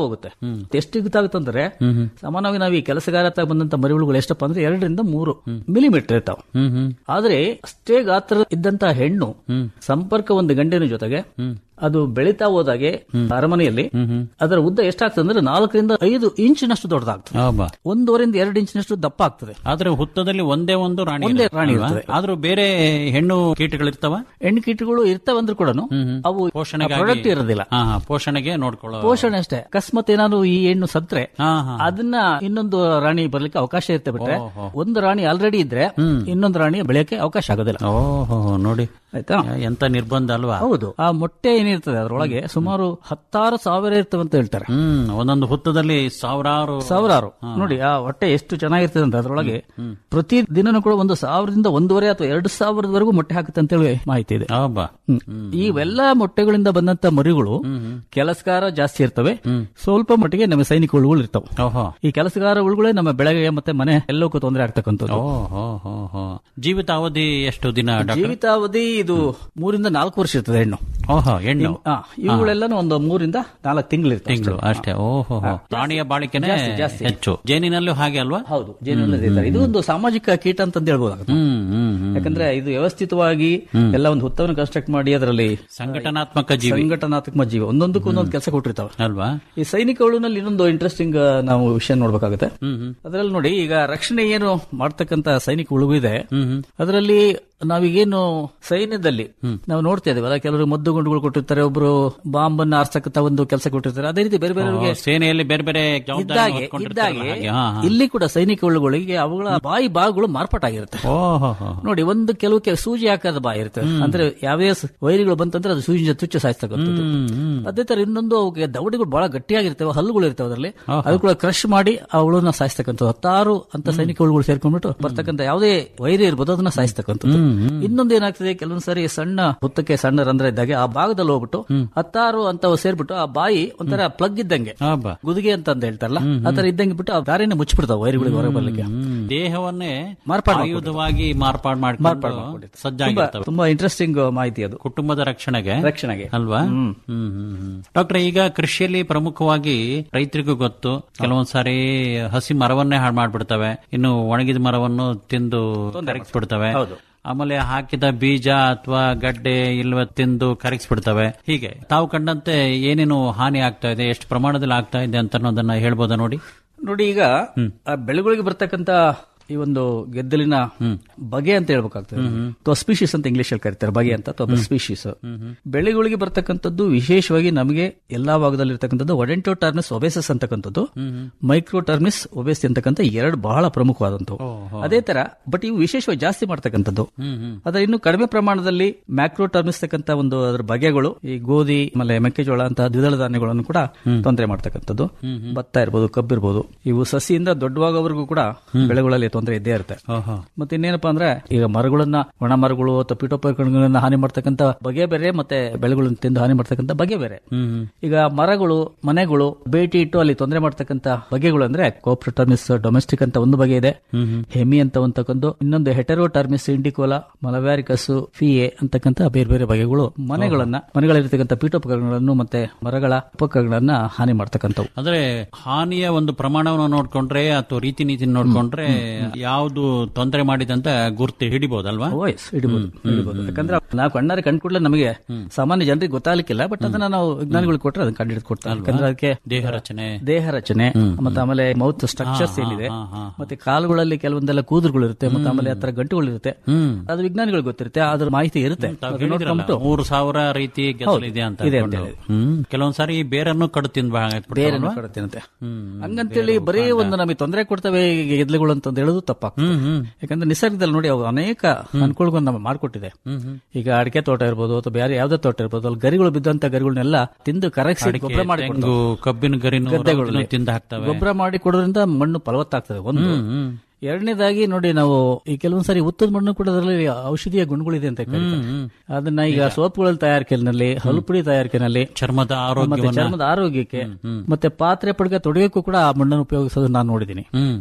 K: ಎಷ್ಟು ಗೊತ್ತಾಗುತ್ತಂದ್ರೆ ಸಾಮಾನ್ಯವಾಗಿ ನಾವು ಈ ಕೆಲಸಗಾರ ಹತ್ರ ಬಂದಂತ ಮರಿಹುಳುಗಳು ಎಷ್ಟಪ್ಪ ಅಂದ್ರೆ ಎರಡರಿಂದ ಮೂರು ಮಿಲಿಮೀಟರ್ ಇರ್ತಾವ ಆದ್ರೆ ಅಷ್ಟೇ ಗಾತ್ರ ಇದ್ದಂತ ಹೆಣ್ಣು ಸಂಪರ್ಕ ಒಂದು ಗಂಡಿನ ಜೊತೆಗೆ ಅದು ಬೆಳೀತಾ ಹೋದಾಗೆ ಅರಮನೆಯಲ್ಲಿ ಅದರ ಉದ್ದ ಎಷ್ಟಾಗ್ತದೆ ಅಂದ್ರೆ ನಾಲ್ಕರಿಂದ ಐದು ಇಂಚಿನಷ್ಟು ದೊಡ್ಡದಾಗ್ತದೆ
J: ಹಬ್ಬ.
K: ಒಂದೂವರೆಯಿಂದ ಎರಡು ಇಂಚಿನಷ್ಟು ದಪ್ಪ ಆಗ್ತದೆ
J: ಆದ್ರೆ ಹುತ್ತದಲ್ಲಿ ಒಂದೇ ಒಂದು ರಾಣಿ
K: ಒಂದೇ
J: ಇರುತ್ತೆ
K: ರಾಣಿ
J: ಅಲ್ವಾ?
K: ಇರ್ತದೆ.
J: ಆದ್ರೂ ಬೇರೆ ಹೆಣ್ಣು ಕೀಟಗಳಿರ್ತಾವ
K: ಹೆಣ್ಣು ಕೀಟಗಳು ಇರ್ತಾವಂದ್ರೂ ಕೂಡ ಅವು
J: ಪೋಷಣೆಗಾಗಿ
K: ಪ್ರಾಡಕ್ಟ್ ಇರೋದಿಲ್ಲ
J: ಹಾ, ಹಾ, ಪೋಷಣೆಗೆ ನೋಡ್ಕೊಳ್ಳೋ
K: ಪೋಷಣೆ ಅಷ್ಟೇ ಅಕಸ್ಮಾತ್ ಏನಾದ್ರು ಈ ಹೆಣ್ಣು ಸತ್ರೆ
J: ಹಾ, ಹಾ.
K: ಅದನ್ನ ಇನ್ನೊಂದು ರಾಣಿ ಬರ್ಲಿಕ್ಕೆ ಅವಕಾಶ ಇರುತ್ತೆ ಬಿಟ್ರೆ
J: ಓಹೋ.
K: ಒಂದು ರಾಣಿ ಆಲ್ರೆಡಿ ಇದ್ರೆ ಇನ್ನೊಂದು ರಾಣಿ ಬೆಳೆಯಕ್ಕೆ ಅವಕಾಶ ಆಗೋದಿಲ್ಲ
J: ಓಹೋ ನೋಡಿ
K: ಆಯ್ತಾ
J: ಎಂತ ನಿರ್ಬಂಧ ಅಲ್ವಾ
K: ಹೌದು ಆ ಮೊಟ್ಟೆ ಏನಿರ್ತದೆ ಅದರೊಳಗೆ ಸುಮಾರು ಹತ್ತಾರು ಸಾವಿರ ಇರ್ತವೆ ಅಂತ ಹೇಳ್ತಾರೆ
J: ಹ್ಮ್ ಒಂದೊಂದು ಹುತ್ತದಲ್ಲಿ ಸಾವಿರಾರು
K: ಸಾವಿರಾರು ನೋಡಿ ಆ ಹೊಟ್ಟೆ ಎಷ್ಟು ಚೆನ್ನಾಗಿರ್ತದೆ ಅಂತ ಅದರೊಳಗೆ ಪ್ರತಿ ದಿನನೂ ಕೂಡ ಒಂದು ಸಾವಿರದಿಂದ ಒಂದೂವರೆ ಅಥವಾ ಎರಡು ಸಾವಿರದವರೆಗೂ ಮೊಟ್ಟೆ ಹಾಕುತ್ತೆ ಅಂತೇಳಿ ಮಾಹಿತಿ ಇದೆ
J: ಹಬ್ಬ
K: ಹ್ಮ್. ಇವೆಲ್ಲ ಮೊಟ್ಟೆಗಳಿಂದ ಬಂದಂತ ಮರಿಗಳು ಕೆಲಸಗಾರ ಜಾಸ್ತಿ ಇರ್ತವೆ ಸ್ವಲ್ಪ ಮಟ್ಟಿಗೆ ನಮ್ಮ ಸೈನಿಕ ಹುಳುಗಳು ಇರ್ತವೆ
J: ಓಹೋ
K: ಈ ಕೆಲಸಗಾರ ಹುಳುಗಳೇ ನಮ್ಮ ಬೆಳೆಗೆ ಮತ್ತೆ ಮನೆ ಎಲ್ಲಕ್ಕೂ ತೊಂದರೆ ಆಗ್ತಕ್ಕಂಥದ್ದು
J: ಓಹೋ ಹೋ ಹೋ ಜೀವಿತಾವಧಿ ಎಷ್ಟು ದಿನ ಡಾಕ್ಟರ್
K: ಜೀವಿತಾವಧಿ ಇದು ಮೂರಿಂದ ನಾಲ್ಕು ವರ್ಷ ಇರ್ತದೆ ಹೆಣ್ಣು
J: ಓಹೋ ಹೆಣ್ಣು
K: ಆ, ಇವುಗಳೆಲ್ಲನೂ ಒಂದು ಮೂರಿಂದ ನಾಲ್ಕು ತಿಂಗಳು ಇರ್ತವೆ
J: ತಿಂಗಳು ಅಷ್ಟೇ ಓಹೋ ಹೋ. ಪ್ರಾಣಿಯ ಬಾಳಿಕೆನೆ
K: ಜಾಸ್ತಿ, ಜಾಸ್ತಿ.
J: ಹೆಚ್ಚು ಜೇನಿನಲ್ಲೂ ಹಾಗೆ ಅಲ್ವಾ
K: ಹೌದು ಜೇನುನೊಣದ ಇರ್ತಾರೆ. ಇದು ಒಂದು ಸಾಮಾಜಿಕ ಕೀಟ ಅಂತ ಹೇಳ್ಬೋದಾಗುತ್ತೆ
J: ಹ್ಮ್ ಹ್ಮ್ ಹ್ಮ್
K: ಯಾಕಂದ್ರೆ ಇದು ವ್ಯವಸ್ಥಿತವಾಗಿ ಎಲ್ಲ ಒಂದು ಹುತ್ತವನ್ನು ಕನ್ಸ್ಟ್ರಕ್ಟ್ ಮಾಡಿ ಅದರಲ್ಲಿ
J: ಸಂಘಟನಾತ್ಮಕ ಜೀವಿ
K: ಸಂಘಟನಾತ್ಮಕ ಜೀವ ಒಂದೊಂದಕ್ಕೂ ಒಂದೊಂದು ಕೆಲಸ ಕೊಟ್ಟಿರ್ತಾವೆ
J: ಅಲ್ವಾ
K: ಈ ಸೈನಿಕ ಹುಳುನಲ್ಲಿ ಇನ್ನೊಂದು ಇಂಟ್ರೆಸ್ಟಿಂಗ್ ನಾವು ವಿಷಯ ನೋಡ್ಬೇಕಾಗುತ್ತೆ ಅದರಲ್ಲಿ ನೋಡಿ ಈಗ ರಕ್ಷಣೆ ಏನು ಮಾಡ್ತಕ್ಕಂತ ಸೈನಿಕ ಹುಳುಗು ಇದೆ ಅದರಲ್ಲಿ ನಾವೀಗೇನು ಸೈನ್ಯದಲ್ಲಿ ನಾವು ನೋಡ್ತಾ ಇದೀವಲ್ಲ ಕೆಲವರು ಮದ್ದು ಗುಂಡುಗಳು ಕೊಟ್ಟಿರ್ತಾರೆ ಒಬ್ರು ಬಾಂಬ್ ಅನ್ನ ಆರ್ಸಕ್ಕಂತ ಒಂದು ಕೆಲಸ ಕೊಟ್ಟಿರ್ತಾರೆ ಅದೇ ರೀತಿ ಬೇರೆ ಬೇರೆಯವರಿಗೆ
J: ಓ, ಸೇನೆಯಲ್ಲಿ ಬೇರೆ ಬೇರೆ ಜವಾಬ್ದಾರಿ
K: ಇದ್ದಾಗೆ
J: ಹೊತ್ಕೊಂಡಿರ್ತಾರಲ್ಲ
K: ಇದ್ದಾಗೆ
J: ಹಾಗೆ. ಹಾ, ಹಾ.
K: ಇಲ್ಲಿ ಕೂಡ ಸೈನಿಕ ಹುಳುಗಳಿಗೆ ಅವುಗಳ ಬಾಯಿ ಭಾಗಗಳು ಮಾರ್ಪಾಟಾಗಿರುತ್ತೆ
J: ಓಹೋ ಹೋ.
K: ನೋಡಿ ಒಂದು ಕೆಲವು ಕೆ- ಸೂಜಿ ಹಾಕದ ಬಾಯಿ ಇರುತ್ತೆ ಅಂದ್ರೆ ಯಾವ್ಯಾವ ಸ- ವೈರಿಗಳು ಬಂತಂದ್ರೆ ಅದು ಸೂಜಿ ತುಚ್ಚ ಸಾಯಿಸ್ತಕ್ಕಂಥದ್ದು
J: ಹ್ಮ್, ಹ್ಮ್.
K: ಅದೇ ತರ ಇನ್ನೊಂದು ಅವಕ್ಕೆ ದವಡಿಗಳು ಬಹಳ ಗಟ್ಟಿಯಾಗಿರ್ತವೆ ಹಲ್ಲುಗಳು ಇರ್ತವೆ ಅದರಲ್ಲಿ ಅದು ಕೂಡ ಕ್ರಶ್ ಮಾಡಿ ಆ ಹುಳುನ ಸಾಯಿಸ್ತಕ್ಕಂಥದ್ದು ಹತ್ತಾರು ಅಂತ ಸೈನಿಕ ಹುಳುಗಳು ಸೇರ್ಕೊಂಡ್ಬಿಟ್ಟು ಬರ್ತಕ್ಕಂಥ ಯಾವುದೇ ವೈರಿ ಇರ್ಬೋದು ಅದನ್ನ ಸಾಯಿಸ್ತಕ್ಕಂಥದ್ದು ಇನ್ನೊಂದು ಏನಾಗ್ತದೆ ಕೆಲವೊಂದ್ ಸರಿ ಸಣ್ಣ ಹುತ್ತಕ್ಕೆ ಸಣ್ಣ ರಂಧ್ರ ಇದ್ದಾಗೆ ಆ ಭಾಗದಲ್ಲಿ ಹೋಗ್ಬಿಟ್ಟು ಹತ್ತಾರು ಅಂತ ಸೇರ್ಬಿಟ್ಟು ಆ ಬಾಯಿ ಒಂಥರ ಪ್ಲಗ್ ಇದ್ದಂಗೆ
J: ಹಬ್ಬ.
K: ಗುದಿಗೆ ಅಂತ ಅಂದ್ ಹೇಳ್ತಾರಲ್ಲ ಆ ತರ ಇದ್ದಂಗೆ ಬಿಟ್ಟು ಆ ದಾರಿನ ಮುಚ್ಚಿಬಿಡ್ತಾವೆ ವೈರಿಗಳಿಗೆ ಹೊರಗೆ ಬರ್ಲಿಕ್ಕೆ
J: ಹ್ಮ್. ದೇಹವನ್ನೇ
K: ಮಾರ್ಪಾಡು
J: ಆಯುಧವಾಗಿ ಮಾರ್ಪಾಡು
K: ಮಾರ್ಪಾಡು
J: ಮಾಡ್ಕೊಂಡು
K: ಮಾಡ್ಕೊಂಡಿರ್ತಾರೆ. ತುಂಬಾ
J: ಸಜ್ಜಾಗಿರ್ತವೆ
K: ತುಂಬಾ ಇಂಟ್ರೆಸ್ಟಿಂಗ್ ಮಾಹಿತಿ ಅದು
J: ಕುಟುಂಬದ ರಕ್ಷಣೆಗೆ
K: ರಕ್ಷಣೆಗೆ
J: ಅಲ್ವಾ ಹ್ಮ್ ಹ್ಮ್ ಹ್ಮ್. ಡಾಕ್ಟರ್ ಈಗ ಕೃಷಿಯಲ್ಲಿ ಪ್ರಮುಖವಾಗಿ ರೈತರಿಗೂ ಗೊತ್ತು ಕೆಲವೊಂದ್ ಸಾರಿ ಹಸಿ ಮರವನ್ನೇ ಹಾಳು ಮಾಡ್ಬಿಡ್ತವೆ ಇನ್ನು ಒಣಗಿದ ಮರವನ್ನು ತಿಂದು ಕರಗಿಸ್ಬಿಡ್ತವೆ
K: ಹೌದು.
J: ಆಮೇಲೆ ಹಾಕಿದ ಬೀಜ ಅಥವಾ ಗಡ್ಡೆ ಇಲ್ವ ತಿಂದು ಕರಗಿಸ್ಬಿಡ್ತವೆ ಹೀಗೆ ತಾವು ಕಂಡಂತೆ ಏನೇನು ಹಾನಿ ಆಗ್ತಾ ಇದೆ ಎಷ್ಟು ಪ್ರಮಾಣದಲ್ಲಿ ಆಗ್ತಾ ಇದೆ ಅಂತ ಅನ್ನೋದನ್ನ ಹೇಳ್ಬೋದಾ ನೋಡಿ
K: ನೋಡಿ ಈಗ ಆ ಬೆಳೆಗಳಿಗೆ ಬರ್ತಕ್ಕಂತ ಈ ಒಂದು ಗೆದ್ದಲಿನ ಬಗೆ ಅಂತ ಹೇಳ್ಬೇಕಾಗ್ತದೆ ಅಥವಾ ಸ್ಪೀಶೀಸ್ ಅಂತ ಇಂಗ್ಲಿಷ್ ಅಲ್ಲಿ ಕರೀತಾರೆ ಬಗೆ ಅಂತ ಅಥವಾ ಸ್ಪೀಶೀಸ್ ಬೆಳೆಗಳಿಗೆ ಬರ್ತಕ್ಕಂಥದ್ದು ವಿಶೇಷವಾಗಿ ನಮಗೆ ಎಲ್ಲಾ ಭಾಗದಲ್ಲಿ ಇರ್ತಕ್ಕಂಥದ್ದು ಒಡೆಂಟೋ ಟರ್ಮಿಸ್ ಒಬೇಸಸ್ ಅಂತಕ್ಕಂಥದ್ದು ಮೈಕ್ರೋ ಟರ್ಮಿಸ್ ಒಬೇಸ್ ಅಂತಕ್ಕಂಥ ಎರಡು ಬಹಳ ಪ್ರಮುಖವಾದಂಥವು ಅದೇ ತರ ಬಟ್ ಇವು ವಿಶೇಷವಾಗಿ ಜಾಸ್ತಿ ಮಾಡ್ತಕ್ಕಂಥದ್ದು ಅದರ ಇನ್ನು ಕಡಿಮೆ ಪ್ರಮಾಣದಲ್ಲಿ ಮ್ಯಾಕ್ರೋ ಟರ್ಮಿಸ್ ತಕ್ಕಂತ ಒಂದು ಅದರ ಬಗೆಗಳು ಈ ಗೋಧಿ ಆಮೇಲೆ ಮೆಕ್ಕೆಜೋಳ ಅಂತ ದ್ವಿದಳ ಧಾನ್ಯಗಳನ್ನು ಕೂಡ ತೊಂದರೆ ಮಾಡ್ತಕ್ಕಂಥದ್ದು ಭತ್ತ ಇರ್ಬೋದು ಕಬ್ಬು ಇರ್ಬೋದು ಇವು ಸಸಿಯಿಂದ ದೊಡ್ಡವಾಗೋವರೆಗೂ ಕೂಡ ಬೆಳೆಗಳಲ್ಲಿ ತೊಂದರೆ ಇದ್ದೇ ಇರುತ್ತೆ
J: ಓಹೋ
K: ಮತ್ತೆ ಇನ್ನೇನಪ್ಪಾ ಅಂದ್ರೆ ಈಗ ಮರಗಳನ್ನ ಒಣ ಮರಗಳು ಅಥವಾ ಪೀಠೋಪಕರಣಗಳನ್ನ ಹಾನಿ ಮಾಡ್ತಕ್ಕಂಥ ಬಗೆ ಬೇರೆ ಮತ್ತೆ ಬೆಳೆಗಳನ್ನು ತಿಂದು ಹಾನಿ ಮಾಡ್ತಕ್ಕಂಥ ಬಗೆ ಬೇರೆ ಈಗ ಮರಗಳು ಮನೆಗಳು ಭೇಟಿ ಇಟ್ಟು ಅಲ್ಲಿ ತೊಂದರೆ ಮಾಡ್ತಕ್ಕಂಥ ಬಗೆಗಳು ಅಂದ್ರೆ ಕೋಪ್ರೋಟರ್ಮಿಸ್ ಡೊಮೆಸ್ಟಿಕ್ ಅಂತ ಒಂದು ಬಗೆ ಇದೆ ಹೆಮಿ ಅಂತ ಅಂತಕ್ಕಂಥ ಇನ್ನೊಂದು ಹೆಟೆರೋಟರ್ಮಿಸ್ ಇಂಡಿಕೋಲಾ ಮಲವ್ಯಾರಿಕಸ್ ಫಿಎ ಅಂತಕ್ಕಂಥ ಬೇರೆ ಬೇರೆ ಬಗೆಗಳು ಮನೆಗಳನ್ನ ಮನೆಗಳಲ್ಲಿರ್ತಕ್ಕಂಥ ಪೀಠೋಪಕರಣಗಳನ್ನು ಮತ್ತೆ ಮರಗಳ ಉಪಕರಣಗಳನ್ನ ಹಾನಿ ಮಾಡ್ತಕ್ಕಂಥವು
J: ಅಂದ್ರೆ ಹಾನಿಯ ಒಂದು ಪ್ರಮಾಣವನ್ನು ನೋಡ್ಕೊಂಡ್ರೆ ಅಥವಾ ರೀತಿ ನೀತಿ ನೋಡ್ಕೊಂಡ್ರೆ ಯಾವ್ದು ತೊಂದರೆ ಮಾಡಿದೆ ಅಂತ ಗುರ್ತು ಹಿಡಿಬಹುದಲ್ವಾ
K: ವಾಯ್ಸ್ ಹಿಡಿಬಹುದು ಹಿಡಿಬಹುದು ಯಾಕಂದ್ರೆ ನಾವು ಕಣ್ಣಾರೆ ಕಂಡ್ಕೂಡ್ಲೆ ನಮಗೆ ಸಾಮಾನ್ಯ ಜನರಿಗೆ ಗೊತ್ತಾಗ್ಲಿಕ್ಕಿಲ್ಲ ಬಟ್ ಅದನ್ನ ನಾವು ವಿಜ್ಞಾನಿಗಳಿಗೆ ಕೊಟ್ಟರೆ ಅದನ್ನ ಕಂಡು ಕೊಡ್ತಾರೆ ಯಾಕಂದ್ರೆ ಅದಕ್ಕೆ
J: ದೇಹ ರಚನೆ
K: ದೇಹ ರಚನೆ ಮತ್ತೆ ಆಮೇಲೆ ಮೌತ್ ಸ್ಟ್ರಕ್ಚರ್ಸ್ ಏನಿದೆ
J: ಹಾ, ಹಾ,
K: ಮತ್ತೆ ಕಾಲುಗಳಲ್ಲಿ ಕೆಲವೊಂದೆಲ್ಲ ಕೂದರುಗಳು ಇರುತ್ತೆ ಮತ್ತೆ ಆಮೇಲೆ ಹತ್ರ ಗಂಟುಗಳು ಇರುತ್ತೆ ಅದು ವಿಜ್ಞಾನಿಗಳಿಗೆ ಗೊತ್ತಿರುತ್ತೆ ಅದ್ರ ಮಾಹಿತಿ ಇರುತ್ತೆ
J: ತಾವ್
K: ಅದನ್ನ
J: ಹೇಳಿದ್ರಲ್ಲ,
K: ನೋಡ್ಕೊಂಡ್ಬಿಟ್ಟು
J: ಮೂರು ಸಾವಿರ ರೀತಿ ಗೆದ್ದಲು ಇದೆ ಅಂತ
K: ಇದೆ ಅಂತ
J: ಅನ್ಕೊಂಡು. ಹ್ಮ್ ಕೆಲವೊಂದ್ ಸಾರಿ ಬೇರನ್ನು ಕಡು ತಿಂದ್
K: ಬೇರೆ ಕಡುತ್ತಿರುತ್ತೆ ಹಂಗಂತೇಳಿ ಬರೀ ಒಂದು ನಮಗೆ ತೊಂದರೆ ಕೊಡ್ತವೆ ಈ ಗೆದ್ಲೆಗಳು ಅಂತ ಹೇಳೋದು ತಪ್ಪಾಗ್ತದೆ ಯಾಕಂದ್ರೆ ನಿಸರ್ಗದಲ್ಲಿ ನೋಡಿ ಅವು ಅನೇಕ ಅನುಕೂಲಗಳನ್ನು ನಮಗೆ ಮಾಡಿಕೊಟ್ಟಿದೆ ಈಗ ಅಡಿಕೆ ತೋಟ ಇರ್ಬೋದು ಅಥವಾ ಬೇರೆ ಯಾವ್ದೇ ತೋಟ ಇರ್ಬೋದು ಅಲ್ಲಿ ಗರಿಗಳು ಬಿದ್ದಂತ ಗರಿಗಳನ್ನೆಲ್ಲ ತಿಂದು ಕರಗಿಸಿ ಗೊಬ್ಬರ ಮಾಡಿ
J: ತೆಂಗು ಕಬ್ಬಿನ ಗರಿನು
K: ಗದ್ದೆಗಳಲ್ಲಿ
J: ತಿಂದ ಹಾಕ್ತವೆ
K: ಗೊಬ್ಬರ ಮಾಡಿ ಕೊಡೋದ್ರಿಂದ ಮಣ್ಣು ಫಲವತ್ತಾಗ್ತದೆ ಒಂದು ಎರಡನೇದಾಗಿ ನೋಡಿ ನಾವು ಈ ಕೆಲವೊಂದ್ ಸಾರಿ ಉತ್ತದ ಮಣ್ಣು ಕೂಡ ಅದರಲ್ಲಿ ಔಷಧೀಯ ಗುಣಗಳಿದೆ ಅಂತ ಕರೀತಾರೆ. ಅದನ್ನ ಈಗ ಸೋಪ್ಗಳ ತಯಾರಿಕೆನಲ್ಲಿ ಹಲ್ಪುಡಿ ತಯಾರಿಕೆನಲ್ಲಿ
J: ಚರ್ಮದ
K: ಮತ್ತೆ
J: ಆರೋಗ್ಯವನ್ನ
K: ಚರ್ಮದ ಆರೋಗ್ಯಕ್ಕೆ ಮತ್ತೆ ಪಾತ್ರೆ ಪಡ್ಗೆ ತೊಡಗಕ್ಕೂ ಕೂಡ ಆ ಮಣ್ಣನ್ನು ಉಪಯೋಗಿಸೋದು ನಾನು ನೋಡಿದ್ದೀನಿ
J: ಹ್ಮ್ ಹ್ಮ್